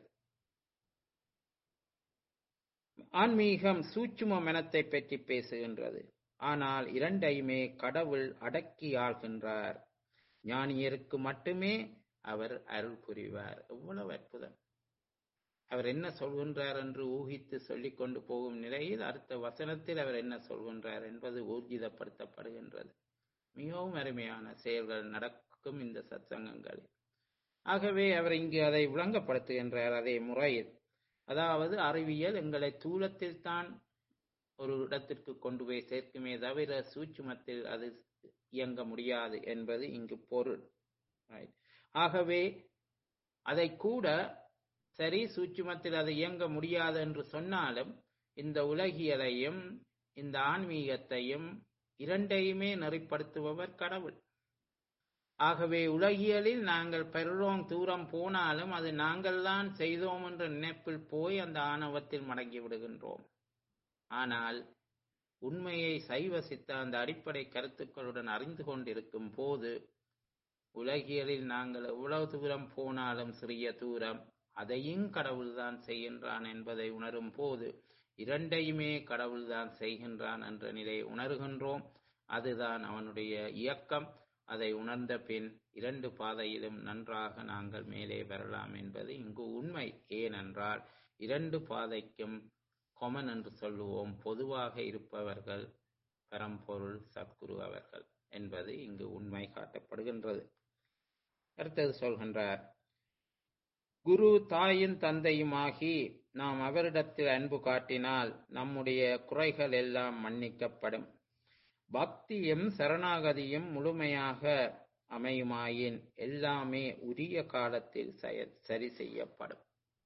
ஆன்மீகம் சூட்சும மனத்தை பற்றி பேசுகின்றது ஆனால் இரண்டையுமே கடவுள் அடக்கி ஆள்கின்றார் ஞானியருக்கு மட்டுமே அவர் அருள் புரிவார் எவ்வளவு அற்புதம் அவர் என்ன சொல்கின்றார் என்று ஊகித்து சொல்லிக் கொண்டு போகும் நிலையில் அடுத்த வசனத்தில் அவர் என்ன சொல்கின்றார் என்பது ஊர்ஜிதப்படுத்தப்படுகின்றது மிகவும் அருமையான செயல்கள் நடக்கும் இந்த சத்சங்கங்களில் ஆகவே அவர் இங்கு அதை விளங்கப்படுத்துகின்றார் அதே முறையில் அதாவது அறிவியல் எங்களை தூலத்தில் தான் ஒரு இடத்திற்கு கொண்டு போய் சேர்க்குமே தவிர சூட்சுமத்தில் அது இயங்க முடியாது என்பது இங்கு பொருள் ஆகவே அதை கூட சரி சூட்சுமத்தில் அது இயங்க முடியாது என்று சொன்னாலும் இந்த உலகியலையும் இந்த ஆன்மீகத்தையும் இரண்டையுமே நெறிப்படுத்துபவர் கடவுள் ஆகவே உலகியலில் நாங்கள் பெறுறோம் தூரம் போனாலும் அது நாங்கள் தான் செய்தோம் என்ற நினைப்பில் போய் அந்த ஆணவத்தில் மடங்கி விடுகின்றோம் ஆனால் உண்மையை சைவ சித்தாந்த அடிப்படை கருத்துக்களுடன் அறிந்து கொண்டிருக்கும் போது உலகியலில் நாங்கள் எவ்வளவு தூரம் போனாலும் சிறிய தூரம் அதையும் கடவுள்தான் செய்கின்றான் என்பதை உணரும் போது இரண்டையுமே கடவுள்தான் செய்கின்றான் என்ற நிலையை உணர்கின்றோம் அதுதான் அவனுடைய இயக்கம் அதை உணர்ந்த பின் இரண்டு பாதையிலும் நன்றாக நாங்கள் மேலே வரலாம் என்பது இங்கு உண்மை ஏனென்றால் இரண்டு பாதைக்கும் கொமன் என்று சொல்லுவோம் பொதுவாக இருப்பவர்கள் பரம்பொருள் சத்குரு அவர்கள் என்பது இங்கு உண்மை காட்டப்படுகின்றது அடுத்தது சொல்கின்றார் குரு தாயின் தந்தையுமாகி நாம் அவரிடத்தில் அன்பு காட்டினால் நம்முடைய குறைகள் எல்லாம் மன்னிக்கப்படும் பக்தியும் சரணாகதியும் முழுமையாக அமையுமாயின் எல்லாமே உரிய காலத்தில் சரி செய்யப்படும்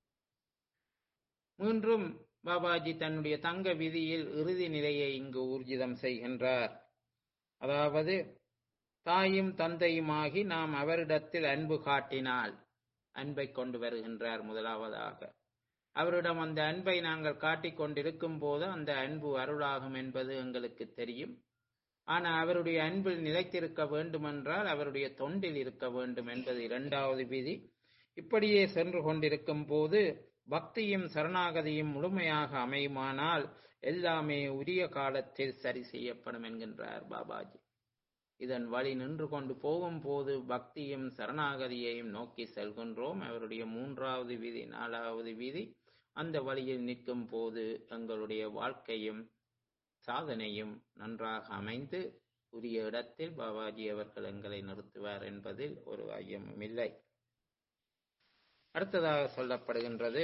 மீண்டும் பாபாஜி தன்னுடைய தங்க விதியில் இறுதி நிலையை இங்கு ஊர்ஜிதம் செய்கின்றார் அதாவது தாயும் தந்தையுமாகி நாம் அவரிடத்தில் அன்பு காட்டினால் அன்பை கொண்டு வருகின்றார் முதலாவதாக அவரிடம் அந்த அன்பை நாங்கள் காட்டிக் கொண்டிருக்கும் போது அந்த அன்பு அருளாகும் என்பது எங்களுக்கு தெரியும் ஆனால் அவருடைய அன்பில் நிலைத்திருக்க வேண்டுமென்றால் அவருடைய தொண்டில் இருக்க வேண்டும் என்பது இரண்டாவது விதி இப்படியே சென்று கொண்டிருக்கும் போது பக்தியும் சரணாகதியும் முழுமையாக அமையுமானால் எல்லாமே உரிய காலத்தில் சரி செய்யப்படும் என்கின்றார் பாபாஜி இதன் வழி நின்று கொண்டு போகும் போது பக்தியும் சரணாகதியையும் நோக்கி செல்கின்றோம் அவருடைய மூன்றாவது விதி நாலாவது விதி அந்த வழியில் நிற்கும் போது எங்களுடைய வாழ்க்கையும் சாதனையும் நன்றாக அமைந்து உரிய இடத்தில் பாபாஜி அவர்கள் எங்களை நிறுத்துவார் என்பதில் ஒரு ஐயமும் இல்லை அடுத்ததாக சொல்லப்படுகின்றது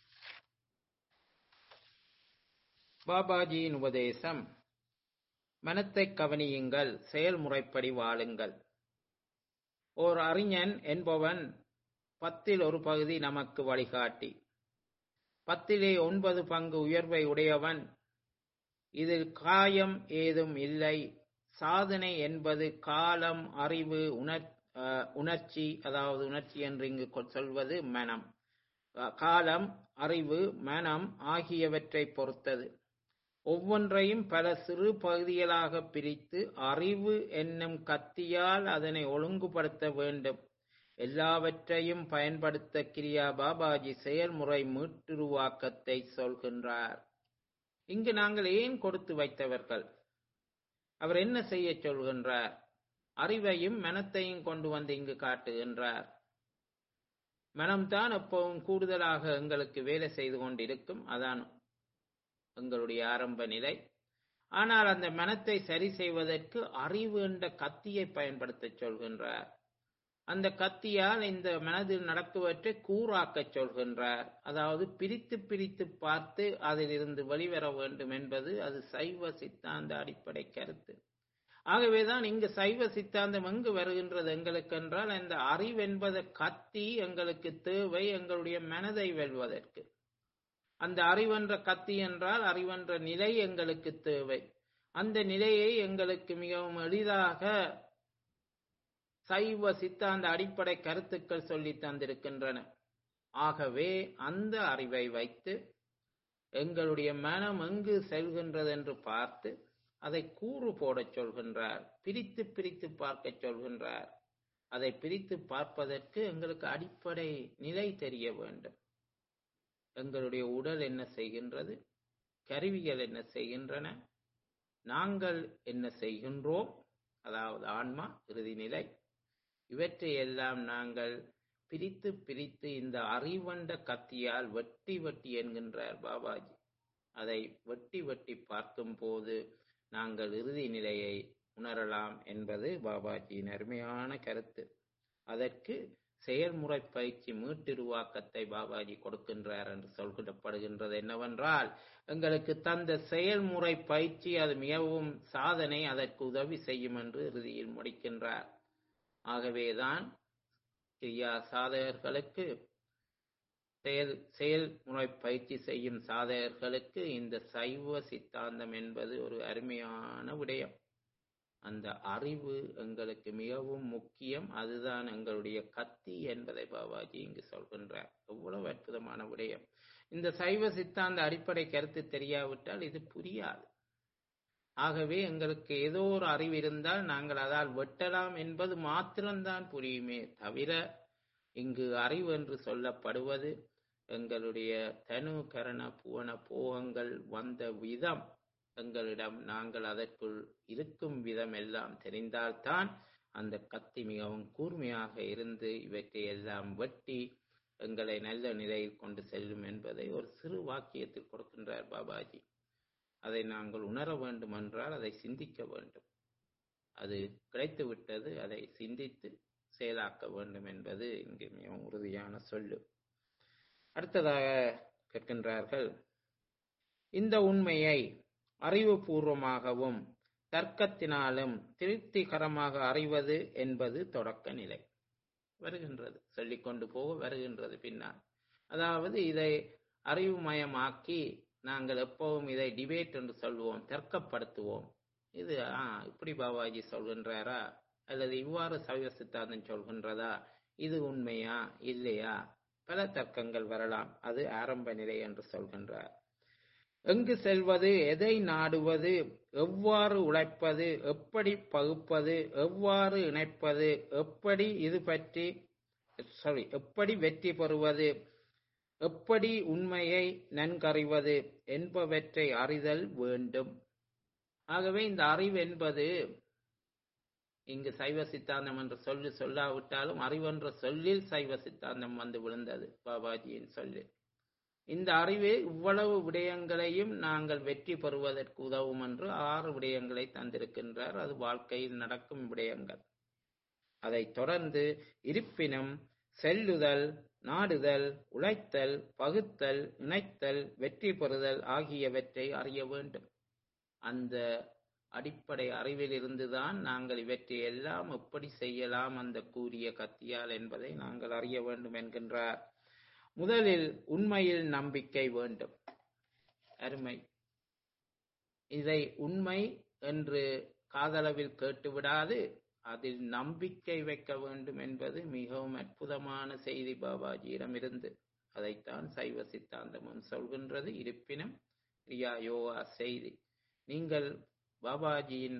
பாபாஜியின் உபதேசம் மனத்தை கவனியுங்கள் செயல்முறைப்படி வாழுங்கள் ஓர் அறிஞன் என்பவன் பத்தில் ஒரு பகுதி நமக்கு வழிகாட்டி பத்திலே ஒன்பது பங்கு உயர்வை உடையவன் இதில் காயம் ஏதும் இல்லை சாதனை என்பது காலம் அறிவு உணர் உணர்ச்சி அதாவது உணர்ச்சி என்று இங்கு சொல்வது மனம் காலம் அறிவு மனம் ஆகியவற்றை பொறுத்தது ஒவ்வொன்றையும் பல சிறு பகுதிகளாக பிரித்து அறிவு என்னும் கத்தியால் அதனை ஒழுங்குபடுத்த வேண்டும் எல்லாவற்றையும் பயன்படுத்த கிரியா பாபாஜி செயல்முறை மீட்டுருவாக்கத்தை சொல்கின்றார் இங்கு நாங்கள் ஏன் கொடுத்து வைத்தவர்கள் அவர் என்ன செய்ய சொல்கின்றார் அறிவையும் மனத்தையும் கொண்டு வந்து இங்கு காட்டுகின்றார் மனம்தான் எப்பவும் கூடுதலாக எங்களுக்கு வேலை செய்து கொண்டிருக்கும் அதான் எங்களுடைய ஆரம்ப நிலை ஆனால் அந்த மனத்தை சரி செய்வதற்கு அறிவு என்ற கத்தியை பயன்படுத்த சொல்கின்றார் அந்த கத்தியால் இந்த மனதில் நடக்குவற்றை கூறாக்கச் சொல்கின்றார் அதாவது பிரித்து பிரித்து பார்த்து அதிலிருந்து வெளிவர வேண்டும் என்பது அது சைவ சித்தாந்த அடிப்படை கருத்து ஆகவேதான் இங்கு சைவ சித்தாந்தம் எங்கு வருகின்றது எங்களுக்கு என்றால் அந்த அறிவென்பத கத்தி எங்களுக்கு தேவை எங்களுடைய மனதை வெல்வதற்கு அந்த அறிவென்ற கத்தி என்றால் அறிவென்ற நிலை எங்களுக்கு தேவை அந்த நிலையை எங்களுக்கு மிகவும் எளிதாக சைவ சித்தாந்த அடிப்படை கருத்துக்கள் சொல்லி தந்திருக்கின்றன ஆகவே அந்த அறிவை வைத்து எங்களுடைய மனம் எங்கு செல்கின்றது என்று பார்த்து அதை கூறு போடச் சொல்கின்றார் பிரித்து பிரித்து பார்க்க சொல்கின்றார் அதை பிரித்து பார்ப்பதற்கு எங்களுக்கு அடிப்படை நிலை தெரிய வேண்டும் எங்களுடைய உடல் என்ன செய்கின்றது கருவிகள் என்ன செய்கின்றன நாங்கள் என்ன செய்கின்றோம் அதாவது ஆன்மா இறுதி நிலை இவற்றை எல்லாம் நாங்கள் பிரித்து பிரித்து இந்த அறிவண்ட கத்தியால் வெட்டி வெட்டி என்கின்றார் பாபாஜி அதை வெட்டி வெட்டி பார்க்கும் போது நாங்கள் இறுதி நிலையை உணரலாம் என்பது பாபாஜியின் அருமையான கருத்து அதற்கு செயல்முறை பயிற்சி மீட்டுருவாக்கத்தை பாபாஜி கொடுக்கின்றார் என்று சொல்லப்படுகின்றது என்னவென்றால் எங்களுக்கு தந்த செயல்முறை பயிற்சி அது மிகவும் சாதனை அதற்கு உதவி செய்யும் என்று இறுதியில் முடிக்கின்றார் ஆகவேதான் கிரியா சாதகர்களுக்கு செயல் செயல்முறை பயிற்சி செய்யும் சாதகர்களுக்கு இந்த சைவ சித்தாந்தம் என்பது ஒரு அருமையான விடயம் அந்த அறிவு எங்களுக்கு மிகவும் முக்கியம் அதுதான் எங்களுடைய கத்தி என்பதை பாபாஜி இங்கு சொல்கின்றார் எவ்வளவு அற்புதமான விடயம் இந்த சைவ சித்தாந்த அடிப்படை கருத்து தெரியாவிட்டால் இது புரியாது ஆகவே எங்களுக்கு ஏதோ ஒரு அறிவு இருந்தால் நாங்கள் அதால் வெட்டலாம் என்பது மாத்திரம்தான் புரியுமே தவிர இங்கு அறிவு என்று சொல்லப்படுவது எங்களுடைய தனு கரண புவன போகங்கள் வந்த விதம் எங்களிடம் நாங்கள் அதற்குள் இருக்கும் விதம் எல்லாம் தெரிந்தால்தான் அந்த கத்தி மிகவும் கூர்மையாக இருந்து இவற்றை எல்லாம் வெட்டி எங்களை நல்ல நிலையில் கொண்டு செல்லும் என்பதை ஒரு சிறு வாக்கியத்தில் கொடுக்கின்றார் பாபாஜி அதை நாங்கள் உணர வேண்டும் என்றால் அதை சிந்திக்க வேண்டும் அது கிடைத்து விட்டது அதை சிந்தித்து செயலாக்க வேண்டும் என்பது இங்கு மிகவும் உறுதியான சொல்லு அடுத்ததாக கேட்கின்றார்கள் இந்த உண்மையை அறிவுபூர்வமாகவும் தர்க்கத்தினாலும் திருப்திகரமாக அறிவது என்பது தொடக்க நிலை வருகின்றது சொல்லிக்கொண்டு போக வருகின்றது பின்னால் அதாவது இதை அறிவுமயமாக்கி நாங்கள் எப்பவும் இதை டிபேட் என்று சொல்வோம் தர்க்கப்படுத்துவோம் இது ஆ இப்படி பாபாஜி சொல்கின்றாரா அல்லது இவ்வாறு சைவ சித்தாந்தம் சொல்கின்றதா இது உண்மையா இல்லையா பல தர்க்கங்கள் வரலாம் அது ஆரம்ப நிலை என்று சொல்கின்றார் எங்கு செல்வது எதை நாடுவது எவ்வாறு உழைப்பது எப்படி பகுப்பது எவ்வாறு இணைப்பது எப்படி இது பற்றி சாரி எப்படி வெற்றி பெறுவது எப்படி உண்மையை நன்கறிவது என்பவற்றை அறிதல் வேண்டும் ஆகவே இந்த அறிவு என்பது இங்கு சைவ சித்தாந்தம் என்று சொல்லி சொல்லாவிட்டாலும் அறிவென்ற சொல்லில் சைவ சித்தாந்தம் வந்து விழுந்தது பாபாஜியின் சொல்லில் இந்த அறிவு இவ்வளவு விடயங்களையும் நாங்கள் வெற்றி பெறுவதற்கு உதவும் என்று ஆறு விடயங்களை தந்திருக்கின்றார் அது வாழ்க்கையில் நடக்கும் விடயங்கள் அதைத் தொடர்ந்து இருப்பினும் செல்லுதல் நாடுதல் உழைத்தல் பகுத்தல் இணைத்தல் வெற்றி பெறுதல் ஆகியவற்றை அறிய வேண்டும் அந்த அடிப்படை அறிவில் இருந்துதான் நாங்கள் இவற்றை எல்லாம் எப்படி செய்யலாம் அந்த கூறிய கத்தியால் என்பதை நாங்கள் அறிய வேண்டும் என்கின்றார் முதலில் உண்மையில் நம்பிக்கை வேண்டும் அருமை இதை உண்மை என்று காதளவில் கேட்டுவிடாது அதில் நம்பிக்கை வைக்க வேண்டும் என்பது மிகவும் அற்புதமான செய்தி பாபாஜியிடம் இருந்து அதைத்தான் சைவ சித்தாந்தமும் சொல்கின்றது இருப்பினும் கிரியா யோகா செய்தி நீங்கள் பாபாஜியின்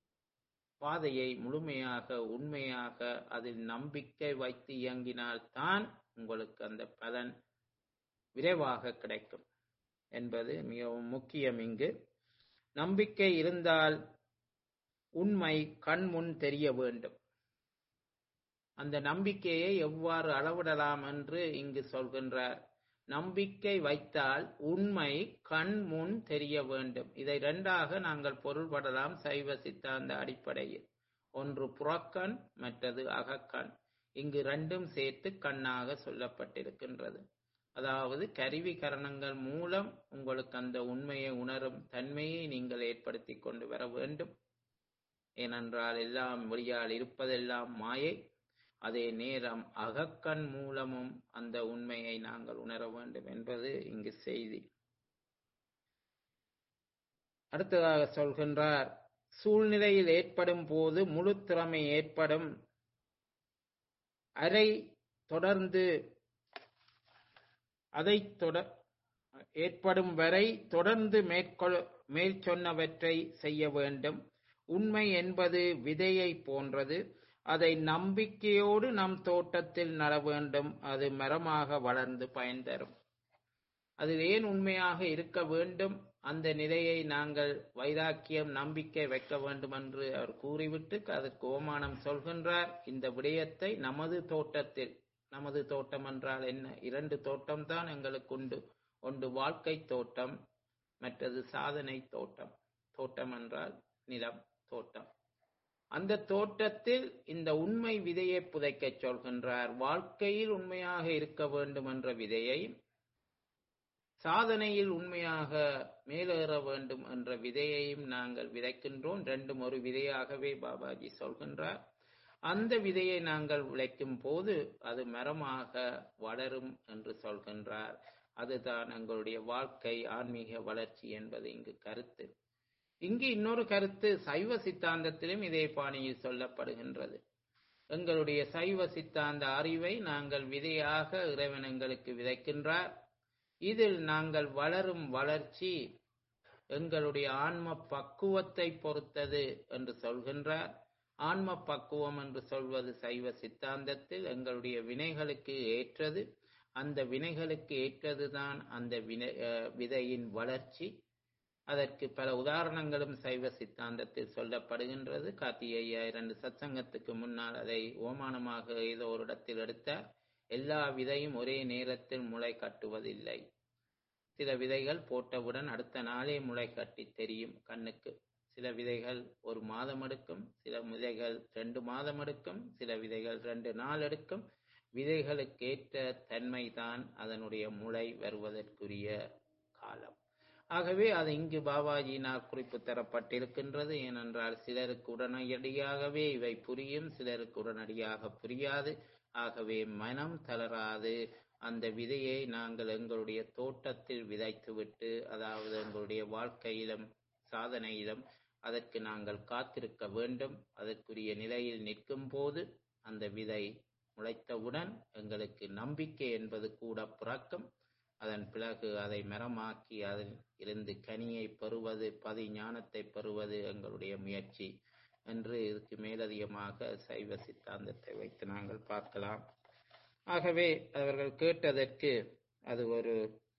பாதையை முழுமையாக உண்மையாக அதில் நம்பிக்கை வைத்து இயங்கினால்தான் உங்களுக்கு அந்த பலன் விரைவாக கிடைக்கும் என்பது மிகவும் முக்கியம் இங்கு நம்பிக்கை இருந்தால் உண்மை கண் முன் தெரிய வேண்டும் அந்த நம்பிக்கையை எவ்வாறு அளவிடலாம் என்று இங்கு சொல்கின்றார் நம்பிக்கை வைத்தால் உண்மை கண் முன் தெரிய வேண்டும் இதை இரண்டாக நாங்கள் பொருள்படலாம் சைவ சித்தாந்த அடிப்படையில் ஒன்று புறக்கண் மற்றது அகக்கண் இங்கு ரெண்டும் சேர்த்து கண்ணாக சொல்லப்பட்டிருக்கின்றது அதாவது கருவி கரணங்கள் மூலம் உங்களுக்கு அந்த உண்மையை உணரும் தன்மையை நீங்கள் ஏற்படுத்தி கொண்டு வர வேண்டும் ஏனென்றால் எல்லாம் வெளியால் இருப்பதெல்லாம் மாயை அதே நேரம் அகக்கண் மூலமும் அந்த உண்மையை நாங்கள் உணர வேண்டும் என்பது இங்கு செய்தி அடுத்ததாக சொல்கின்றார் சூழ்நிலையில் ஏற்படும் போது முழு திறமை ஏற்படும் அரை தொடர்ந்து அதை தொடர் ஏற்படும் வரை தொடர்ந்து மேற்கொள் மேல் சொன்னவற்றை செய்ய வேண்டும் உண்மை என்பது விதையை போன்றது அதை நம்பிக்கையோடு நம் தோட்டத்தில் நட வேண்டும் அது மரமாக வளர்ந்து பயன் தரும் அது ஏன் உண்மையாக இருக்க வேண்டும் அந்த நிலையை நாங்கள் வைராக்கியம் நம்பிக்கை வைக்க வேண்டும் என்று அவர் கூறிவிட்டு அதற்கு ஓமானம் சொல்கின்றார் இந்த விடயத்தை நமது தோட்டத்தில் நமது தோட்டம் என்றால் என்ன இரண்டு தோட்டம் தான் எங்களுக்கு உண்டு ஒன்று வாழ்க்கை தோட்டம் மற்றது சாதனை தோட்டம் தோட்டம் என்றால் நிலம் தோட்டம் அந்த தோட்டத்தில் இந்த உண்மை விதையை புதைக்கச் சொல்கின்றார் வாழ்க்கையில் உண்மையாக இருக்க வேண்டும் என்ற விதையை சாதனையில் உண்மையாக மேலேற வேண்டும் என்ற விதையையும் நாங்கள் விதைக்கின்றோம் ரெண்டும் ஒரு விதையாகவே பாபாஜி சொல்கின்றார் அந்த விதையை நாங்கள் விளைக்கும் போது அது மரமாக வளரும் என்று சொல்கின்றார் அதுதான் எங்களுடைய வாழ்க்கை ஆன்மீக வளர்ச்சி என்பது இங்கு கருத்து இங்கு இன்னொரு கருத்து சைவ சித்தாந்தத்திலும் இதே பாணியில் சொல்லப்படுகின்றது எங்களுடைய சைவ சித்தாந்த அறிவை நாங்கள் விதையாக இறைவன் எங்களுக்கு விதைக்கின்றார் இதில் நாங்கள் வளரும் வளர்ச்சி எங்களுடைய ஆன்ம பக்குவத்தை பொறுத்தது என்று சொல்கின்றார் ஆன்ம பக்குவம் என்று சொல்வது சைவ சித்தாந்தத்தில் எங்களுடைய வினைகளுக்கு ஏற்றது அந்த வினைகளுக்கு ஏற்றதுதான் அந்த வினை விதையின் வளர்ச்சி அதற்கு பல உதாரணங்களும் சைவ சித்தாந்தத்தில் சொல்லப்படுகின்றது கார்த்திகையா இரண்டு சத்சங்கத்துக்கு முன்னால் அதை ஓமானமாக ஏதோ ஒரு இடத்தில் எடுத்தார் எல்லா விதையும் ஒரே நேரத்தில் முளை கட்டுவதில்லை சில விதைகள் போட்டவுடன் அடுத்த நாளே முளை கட்டி தெரியும் கண்ணுக்கு சில விதைகள் ஒரு மாதம் எடுக்கும் சில விதைகள் ரெண்டு மாதம் எடுக்கும் சில விதைகள் ரெண்டு நாள் எடுக்கும் விதைகளுக்கேற்ற தன்மைதான் அதனுடைய முளை வருவதற்குரிய காலம் ஆகவே அது இங்கு பாபாஜியினால் குறிப்பு தரப்பட்டிருக்கின்றது ஏனென்றால் சிலருக்கு உடனடியாகவே இவை புரியும் சிலருக்கு உடனடியாக புரியாது ஆகவே மனம் தளராது அந்த விதையை நாங்கள் எங்களுடைய தோட்டத்தில் விதைத்துவிட்டு அதாவது எங்களுடைய வாழ்க்கையிலும் சாதனையிலும் அதற்கு நாங்கள் காத்திருக்க வேண்டும் அதற்குரிய நிலையில் நிற்கும் போது அந்த விதை முளைத்தவுடன் எங்களுக்கு நம்பிக்கை என்பது கூட பிறக்கும் அதன் பிறகு அதை மரமாக்கி அதில் இருந்து கனியை பெறுவது பதி ஞானத்தை பெறுவது எங்களுடைய முயற்சி என்று இதுக்கு மேலதிகமாக சைவ சித்தாந்தத்தை வைத்து நாங்கள் பார்க்கலாம் ஆகவே அவர்கள் கேட்டதற்கு அது ஒரு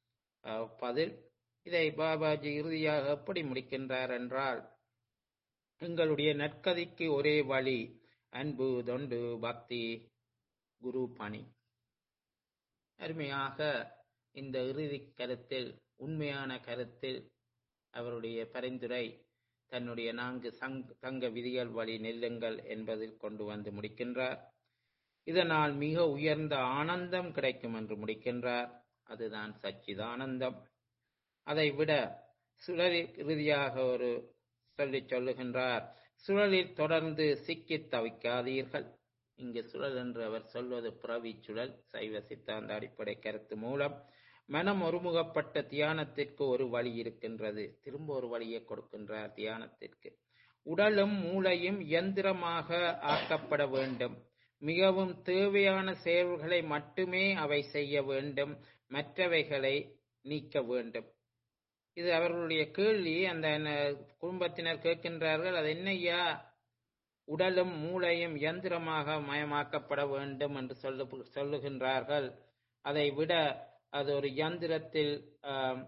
பதில் இதை பாபாஜி இறுதியாக எப்படி முடிக்கின்றார் என்றால் எங்களுடைய நற்கதிக்கு ஒரே வழி அன்பு தொண்டு பக்தி குரு பணி அருமையாக இந்த இறுதி கருத்தில் உண்மையான கருத்தில் அவருடைய பரிந்துரை தன்னுடைய நான்கு சங் தங்க விதிகள் வழி நெல்லுங்கள் என்பதில் கொண்டு வந்து முடிக்கின்றார் இதனால் மிக உயர்ந்த ஆனந்தம் கிடைக்கும் என்று முடிக்கின்றார் அதுதான் சச்சிதானந்தம் அதை விட சுழலில் இறுதியாக ஒரு சொல்லி சொல்லுகின்றார் சுழலில் தொடர்ந்து சிக்கி தவிக்காதீர்கள் இங்கு சுழல் என்று அவர் சொல்வது புறவி சுழல் சைவ சித்தாந்த அடிப்படை கருத்து மூலம் மனம் ஒருமுகப்பட்ட தியானத்திற்கு ஒரு வழி இருக்கின்றது திரும்ப ஒரு வழியை கொடுக்கின்றார் தியானத்திற்கு உடலும் மூளையும் இயந்திரமாக ஆக்கப்பட வேண்டும் மிகவும் தேவையான செயல்களை மட்டுமே அவை செய்ய வேண்டும் மற்றவைகளை நீக்க வேண்டும் இது அவர்களுடைய கேள்வி அந்த குடும்பத்தினர் கேட்கின்றார்கள் அது என்னையா உடலும் மூளையும் இயந்திரமாக மயமாக்கப்பட வேண்டும் என்று சொல்லு சொல்லுகின்றார்கள் அதை விட அது ஒரு இயந்திரத்தில்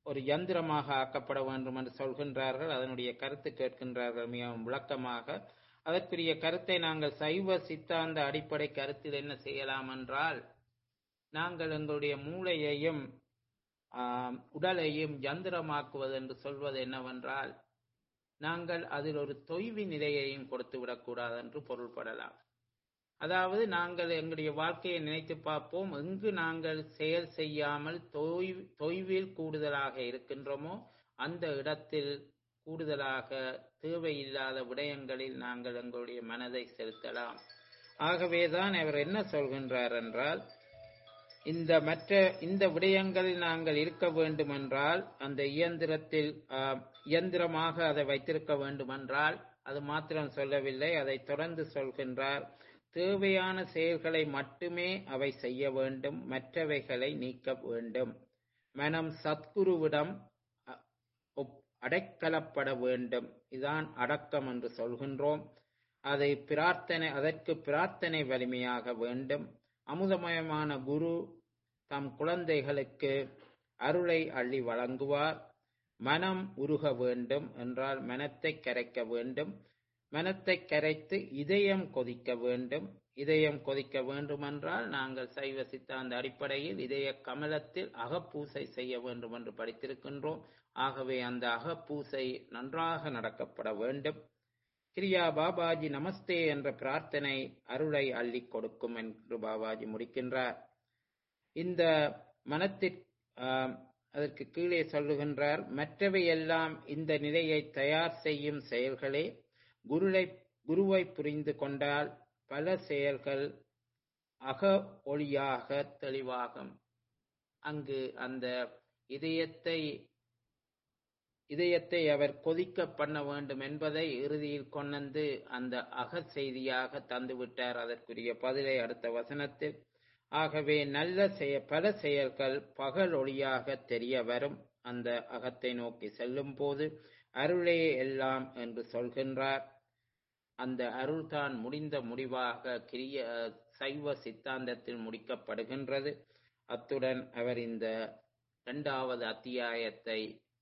ஒரு யந்திரமாக ஆக்கப்பட வேண்டும் என்று சொல்கின்றார்கள் அதனுடைய கருத்து கேட்கின்றார்கள் மிகவும் விளக்கமாக அதற்குரிய கருத்தை நாங்கள் சைவ சித்தாந்த அடிப்படை கருத்தில் என்ன செய்யலாம் என்றால் நாங்கள் எங்களுடைய மூளையையும் ஆம், உடலையும் யந்திரமாக்குவது என்று சொல்வது என்னவென்றால் நாங்கள் அதில் ஒரு தொய்வு நிலையையும் கொடுத்து விடக்கூடாது என்று பொருள்படலாம் அதாவது நாங்கள் எங்களுடைய வாழ்க்கையை நினைத்து பார்ப்போம் எங்கு நாங்கள் செயல் செய்யாமல் தொய்வு தொய்வில் கூடுதலாக இருக்கின்றோமோ அந்த இடத்தில் கூடுதலாக தேவையில்லாத விடயங்களில் நாங்கள் எங்களுடைய மனதை செலுத்தலாம் ஆகவேதான் அவர் என்ன சொல்கின்றார் என்றால் இந்த மற்ற இந்த விடயங்களில் நாங்கள் இருக்க வேண்டுமென்றால் அந்த இயந்திரத்தில் ஆஹ், இயந்திரமாக அதை வைத்திருக்க வேண்டுமென்றால் அது மாத்திரம் சொல்லவில்லை அதை தொடர்ந்து சொல்கின்றார் தேவையான செயல்களை மட்டுமே அவை செய்ய வேண்டும் மற்றவைகளை நீக்க வேண்டும் மனம் சத்குருவிடம் அ- ஒப்- அடைக்கலப்பட வேண்டும் இதான் அடக்கம் என்று சொல்கின்றோம் அதை பிரார்த்தனை அதற்கு பிரார்த்தனை வலிமையாக வேண்டும் அமுதமயமான குரு தம் குழந்தைகளுக்கு அருளை அள்ளி வழங்குவார் மனம் உருக வேண்டும் என்றால் மனத்தை கரைக்க வேண்டும் மனத்தை கரைத்து இதயம் கொதிக்க வேண்டும் இதயம் கொதிக்க வேண்டுமென்றால் நாங்கள் சைவ சித்தாந்த அடிப்படையில் இதய கமலத்தில் அகப்பூசை செய்ய வேண்டும் என்று படித்திருக்கின்றோம் ஆகவே அந்த அகப்பூசை நன்றாக நடக்கப்பட வேண்டும் கிரியா பாபாஜி நமஸ்தே என்ற பிரார்த்தனை அருளை அள்ளி கொடுக்கும் என்று பாபாஜி முடிக்கின்றார் இந்த மனத்திற் ஆம், அதற்கு கீழே சொல்லுகின்றார் மற்றவை எல்லாம் இந்த நிலையை தயார் செய்யும் செயல்களே குருளை குருவை புரிந்து கொண்டால் பல செயல்கள் அக ஒளியாக தெளிவாகும் அங்கு அந்த இதயத்தை இதயத்தை அவர் கொதிக்க பண்ண வேண்டும் என்பதை இறுதியில் கொண்டு அந்த அக செய்தியாக தந்துவிட்டார் அதற்குரிய பதிலை அடுத்த வசனத்தில் ஆகவே நல்ல செய பல செயல்கள் பகல் ஒளியாக தெரிய வரும் அந்த அகத்தை நோக்கி செல்லும் போது அருளே எல்லாம் என்று சொல்கின்றார் அந்த அருள்தான் முடிந்த முடிவாக கிரிய சைவ சித்தாந்தத்தில் முடிக்கப்படுகின்றது அத்துடன் அவர் இந்த இரண்டாவது அத்தியாயத்தை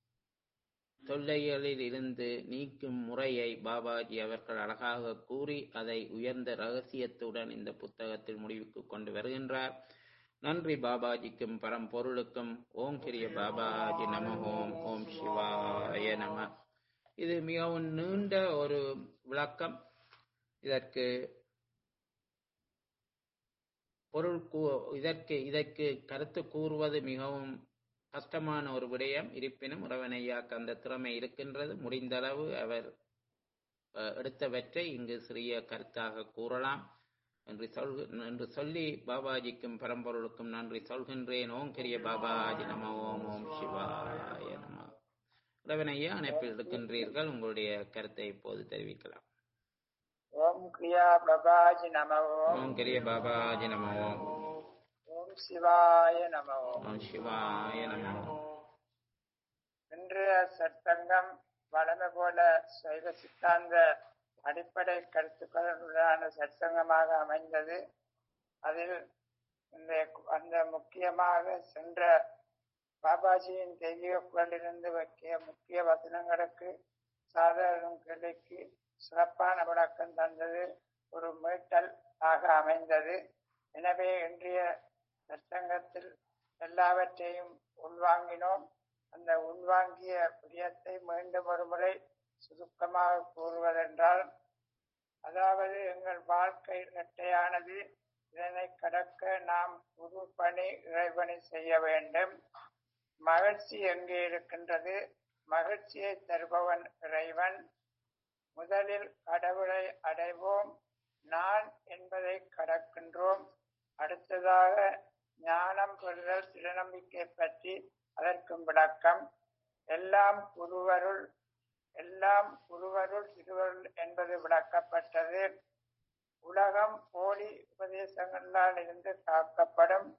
தொல்லைகளில் இருந்து நீக்கும் முறையை பாபாஜி அவர்கள் அழகாக கூறி அதை உயர்ந்த ரகசியத்துடன் இந்த புத்தகத்தில் முடிவுக்கு கொண்டு வருகின்றார் நன்றி பாபாஜிக்கும் பரம்பொருளுக்கும் ஓம் கிரிய பாபாஜி நம ஓம் ஓம் சிவாய நம இது மிகவும் நீண்ட ஒரு விளக்கம் இதற்கு பொருள் கூ- இதற்கு இதற்கு கருத்து கூறுவது மிகவும் கஷ்டமான ஒரு விடயம் இருப்பினும் இறைவனையாக்கு அந்த திறமை இருக்கின்றது முடிந்தளவு அவர் அஹ், எடுத்தவற்றை இங்கு சிறிய கருத்தாக கூறலாம் என்று சொல் என்று சொல்லி பாபாஜிக்கும் பரம்பொருளுக்கும் நன்றி சொல்கின்றேன் ஓம் கிரிய பாபாஜி நம ஓம் ஓம் சிவாய நம இறைவனையா அணைப்பில் இருக்கின்றீர்கள் உங்களுடைய கருத்தை இப்போது தெரிவிக்கலாம் ஓம் கிரியா பிரபாஜி நம ஓம் ஓம் கிரிய பாபாஜி நம ஓம் ஓம் சிவாய நம ஓம் ஓம் சிவாய நம ஓம் இன்றைய சற்சங்கம் வளமை போல சைவ சித்தாந்த அடிப்படை கருத்துக்களுடனான சற்சங்கமாக அமைந்தது அதில் இந்த அந்த முக்கியமாக சென்ற பாபாஜியின் தெய்வீக குரலிலிருந்து வைக்கிய முக்கிய வசனங்களுக்கு சாதாரண கேள்விக்கு சிறப்பான விளக்கம் தந்தது ஒரு மீட்டல் ஆக அமைந்தது எனவே இன்றைய சற்சங்கத்தில் எல்லாவற்றையும் உள்வாங்கினோம் அந்த உள்வாங்கிய விடயத்தை மீண்டும் ஒரு முறை சுருக்கமாக கூறுவதென்றால் அதாவது எங்கள் வாழ்க்கை இரட்டையானது இதனை கடக்க நாம் புது பணி இறைபணி செய்ய வேண்டும் மகிழ்ச்சி எங்கே இருக்கின்றது மகிழ்ச்சியை தருபவன் இறைவன் முதலில் கடவுளை அடைவோம் நான் என்பதை கடக்கின்றோம் அடுத்ததாக ஞானம் பெறுதல் திருநம்பிக்கை பற்றி அதற்கும் விளக்கம் எல்லாம் குருவருள் எல்லாம் குருவருள் திருவருள் என்பது விளக்கப்பட்டது உலகம் போலி உபதேசங்களால் இருந்து காக்கப்படும்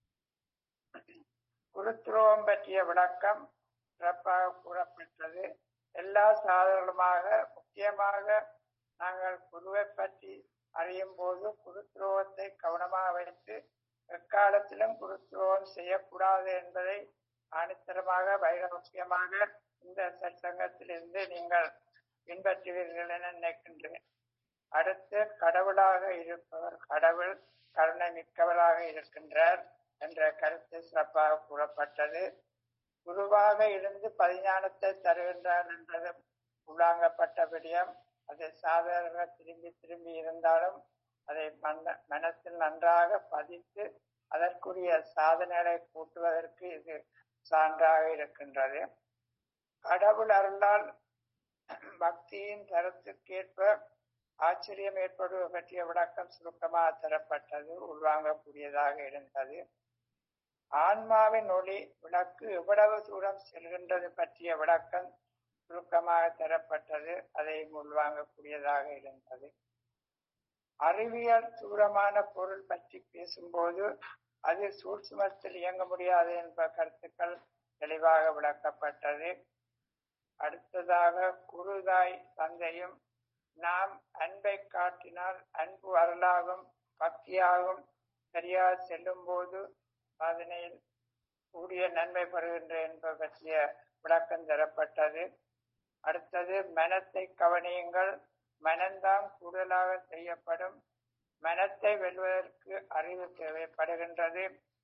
குருத்துவம் பற்றிய விளக்கம் சிறப்பாக கூறப்பட்டது எல்லா சாதனமாக முக்கியமாக நாங்கள் குருவை பற்றி அறியும் போது குருத்துரோகத்தை கவனமாக வைத்து எக்காலத்திலும் குருத்துரோகம் செய்யக்கூடாது என்பதை ஆணித்தரமாக வைரமுக்கியமாக இந்த சற்சங்கத்திலிருந்து நீங்கள் பின்பற்றுவீர்கள் என நினைக்கின்றேன் அடுத்து கடவுளாக இருப்பவர் கடவுள் கருணை மிக்கவராக இருக்கின்றார் என்ற கருத்து சிறப்பாக கூறப்பட்டது குருவாக இருந்து பதிஞானத்தை தருகின்றார் என்றது உள்ளாங்கப்பட்ட விடயம் அது சாதாரண திரும்பி திரும்பி இருந்தாலும் அதை மன மனத்தில் நன்றாக பதித்து அதற்குரிய சாதனைகளை கூட்டுவதற்கு இது சான்றாக இருக்கின்றது கடவுள் அருளால் பக்தியின் தரத்துக்கேற்ப ஆச்சரியம் ஏற்படுவது பற்றிய விளக்கம் சுருக்கமாக தரப்பட்டது உள்வாங்கக்கூடியதாக இருந்தது ஆன்மாவின் ஒளி விளக்கு எவ்வளவு தூரம் செல்கின்றது பற்றிய விளக்கம் சுருக்கமாக தரப்பட்டது அதை உள்வாங்கக்கூடியதாக இருந்தது அறிவியல் தூரமான பொருள் பற்றி பேசும்போது அது சூட்சுமத்தில் இயங்க முடியாது என்ற கருத்துக்கள் தெளிவாக விளக்கப்பட்டது அடுத்ததாக குருதாய் தந்தையும் நாம் அன்பை காட்டினால் அன்பு அருளாகும் பக்தியாகும் சரியாக செல்லும் போது சாதனையில் கூடிய நன்மை பெறுகின்ற என்பது பற்றிய விளக்கம் தரப்பட்டது அடுத்தது மனத்தை கவனியுங்கள் மனம்தான் கூடுதலாக செய்யப்படும் மனத்தை வெல்வதற்கு அறிவு தேவைப்படுகின்றது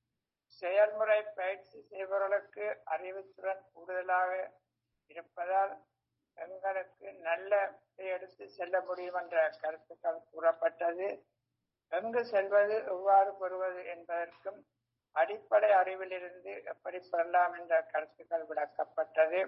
செயல்முறை பயிற்சி செய்பவர்களுக்கு அறிவுத்திறன் கூடுதலாக இருப்பதால் எங்களுக்கு நல்ல எடுத்து செல்ல முடியும் என்ற கருத்துக்கள் கூறப்பட்டது எங்கு செல்வது எவ்வாறு பெறுவது என்பதற்கும் அடிப்படை அறிவிலிருந்து எப்படி பெறலாம் என்ற கருத்துக்கள் விளக்கப்பட்டது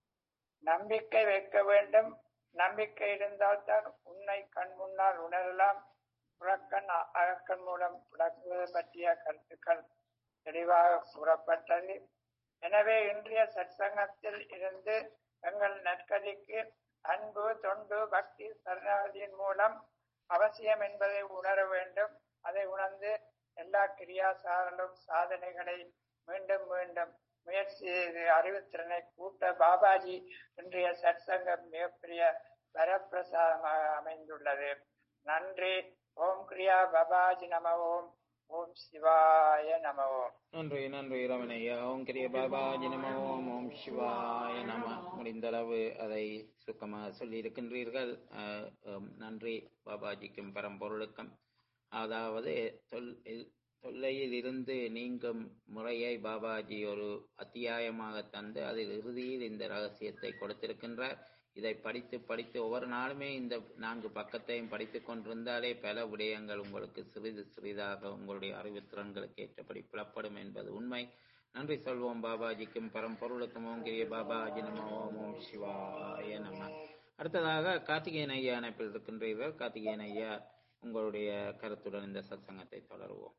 நம்பிக்கை வைக்க வேண்டும் நம்பிக்கை இருந்தால்தான் உன்னை கண் முன்னால் உணரலாம் புறக்கண் அகக்கண் மூலம் விளக்குவது பற்றிய கருத்துக்கள் தெளிவாக கூறப்பட்டது எனவே இன்றைய சற்சங்கத்தில் இருந்து எங்கள் நற்கதிக்கு அன்பு தொண்டு பக்தி சரணாகதியின் மூலம் அவசியம் என்பதை உணர வேண்டும் அதை உணர்ந்து எல்லா கிரியாசாரலும் சாதனைகளை மீண்டும் மீண்டும் முயற்சி செய்து அறிவுத்திறனை கூட்ட பாபாஜி இன்றைய சற்சங்கம் மிகப்பெரிய வரப்பிரசாதமாக அமைந்துள்ளது நன்றி ஓம் கிரியா பாபாஜி நம ஓம் ஓம் சிவாய நம ஓம் நன்றி நன்றி ரமணையா ஓம் கிரிய பாபாஜி நம ஓம் ஓம் சிவாய நம முடிந்தளவு அதை சுருக்கமாக சொல்லியிருக்கின்றீர்கள் அஹ், ஹம், நன்றி பாபாஜிக்கும் பரம்பொருளுக்கும் அதாவது தொல் இல்- தொல்லையில் இருந்து நீங்கும் முறையை பாபாஜி ஒரு அத்தியாயமாக தந்து அதில் இறுதியில் இந்த ரகசியத்தை கொடுத்திருக்கின்றார் இதை படித்து படித்து ஒவ்வொரு நாளுமே இந்த நான்கு பக்கத்தையும் படித்துக் கொண்டிருந்தாலே பல விடயங்கள் உங்களுக்கு சிறிது சிறிதாக உங்களுடைய அறிவுத்திறன்களுக்கு ஏற்றபடி புலப்படும் என்பது உண்மை நன்றி சொல்வோம் பாபாஜிக்கும் பரம்பொருளுக்கும் ஓம் கிரிய பாபாஜி நம ஓம் ஓம் சிவாய நம அடுத்ததாக கார்த்திகேயன் ஐயா இணைப்பில் இருக்கின்றீர்கள் கார்த்திகேயன் ஐயா உங்களுடைய கருத்துடன் இந்த சத்சங்கத்தை தொடருவோம்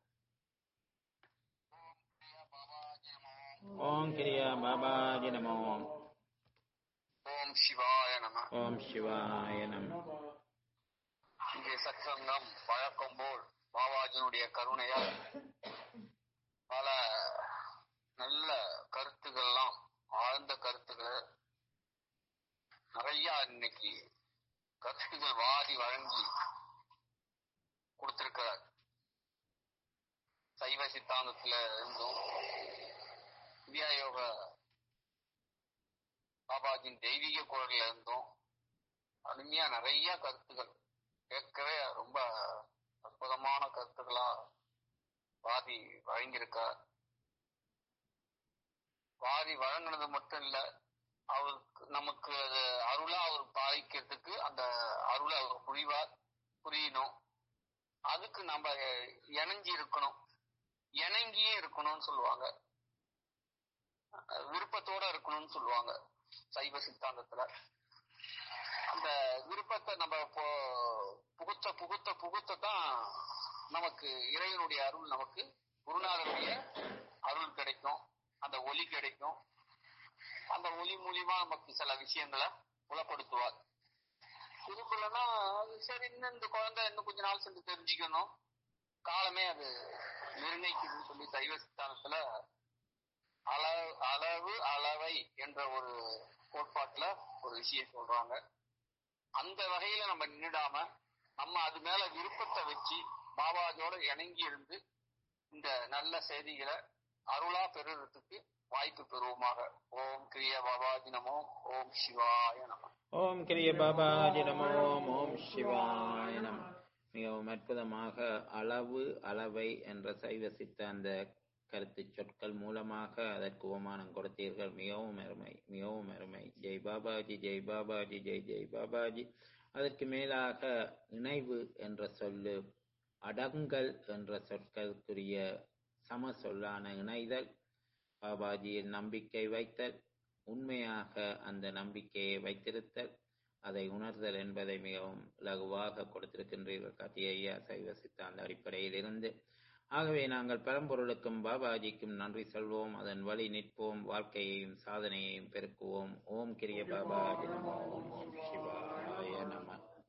ஓம் கிரியா பாபாஜி நம ஓம் ஓம் சிவாய நம ஓம் சிவாய நம இங்கே சத்சங்கம் வழக்கம் போல் பாபாஜியுடைய கருணையால் பல நல்ல கருத்துக்கள்லாம் ஆழ்ந்த கருத்துக்களை நிறைய இன்னைக்கு கருத்துக்கள் வாரி வழங்கி கொடுத்திருக்கிறார் சைவ சித்தாந்தத்துல இருந்தும் இந்தியா யோக பாபாஜியின் தெய்வீக குரல்ல இருந்தும் அருமையா நிறைய கருத்துக்கள் கேட்கவே ரொம்ப அற்புதமான கருத்துக்களா வாதி வழங்கியிருக்கார் வாதி வழங்கினது மட்டும் இல்ல அவருக்கு நமக்கு அது அருளா அவர் பாதிக்கிறதுக்கு அந்த அருளை அவர் புரிவார் புரியணும் அதுக்கு நம்ம இணைஞ்சி இருக்கணும் இணங்கியே இருக்கணும்னு சொல்லுவாங்க அஹ் விருப்பத்தோட இருக்கணும்னு சொல்லுவாங்க சைவ சித்தாந்தத்துல அந்த விருப்பத்தை நம்ம இப்போ புகுத்த புகுத்த புகுத்த தான் நமக்கு இறைவனுடைய அருள் நமக்கு குருநாதருடைய அருள் கிடைக்கும் அந்த ஒளி கிடைக்கும் அந்த ஒளி மூலியமா நமக்கு சில விஷயங்களை புலப்படுத்துவார் புதுக்குள்ளனா சரி இன்னும் இந்த குழந்தை இன்னும் கொஞ்ச நாள் சென்று தெரிஞ்சுக்கணும் காலமே அது நிர்ணயிக்குதுன்னு சொல்லி சைவ சித்தாந்தத்துல அளவு அளவு அளவை என்ற ஒரு கோட்பாட்டுல ஒரு விஷயம் சொல்றாங்க அந்த வகையில நம்ம நின்னுடாம நம்ம அது மேல விருப்பத்தை வச்சு பாபாஜோட இணங்கி இருந்து இந்த நல்ல செய்திகளை அருளா பெறுறதுக்கு வாய்ப்பு பெறுவோமாக ஓம் கிரிய பாபாஜி நமோ ஓம் சிவாய நம ஓம் கிரிய பாபாஜி நமோ ஓம் சிவாய நம மிகவும் அற்புதமாக அளவு அளவை என்ற சைவ சித்தாந்த கருத்து சொற்கள் மூலமாக அதற்கு உமானம் கொடுத்தீர்கள் மிகவும் அருமை மிகவும் அருமை ஜெய் பாபாஜி ஜெய் பாபாஜி ஜெய் ஜெய் பாபாஜி அதற்கு மேலாக இணைவு என்ற சொல்லு அடங்கல் என்ற சொற்களுக்குரிய சம சொல்லான இணைதல் பாபாஜியில் நம்பிக்கை வைத்தல் உண்மையாக அந்த நம்பிக்கையை வைத்திருத்தல் அதை உணர்தல் என்பதை மிகவும் லகுவாக கொடுத்திருக்கின்றீர்கள் கத்தியையா சைவ சித்தாந்த அடிப்படையில் இருந்து ஆகவே நாங்கள் பரம்பொருளுக்கும் பாபாஜிக்கும் நன்றி சொல்வோம் அதன் வழி நிற்போம் வாழ்க்கையையும் சாதனையையும் பெருக்குவோம் ஓம் கிரிய பாபாஜி நமோ ஓம் சிவாய நம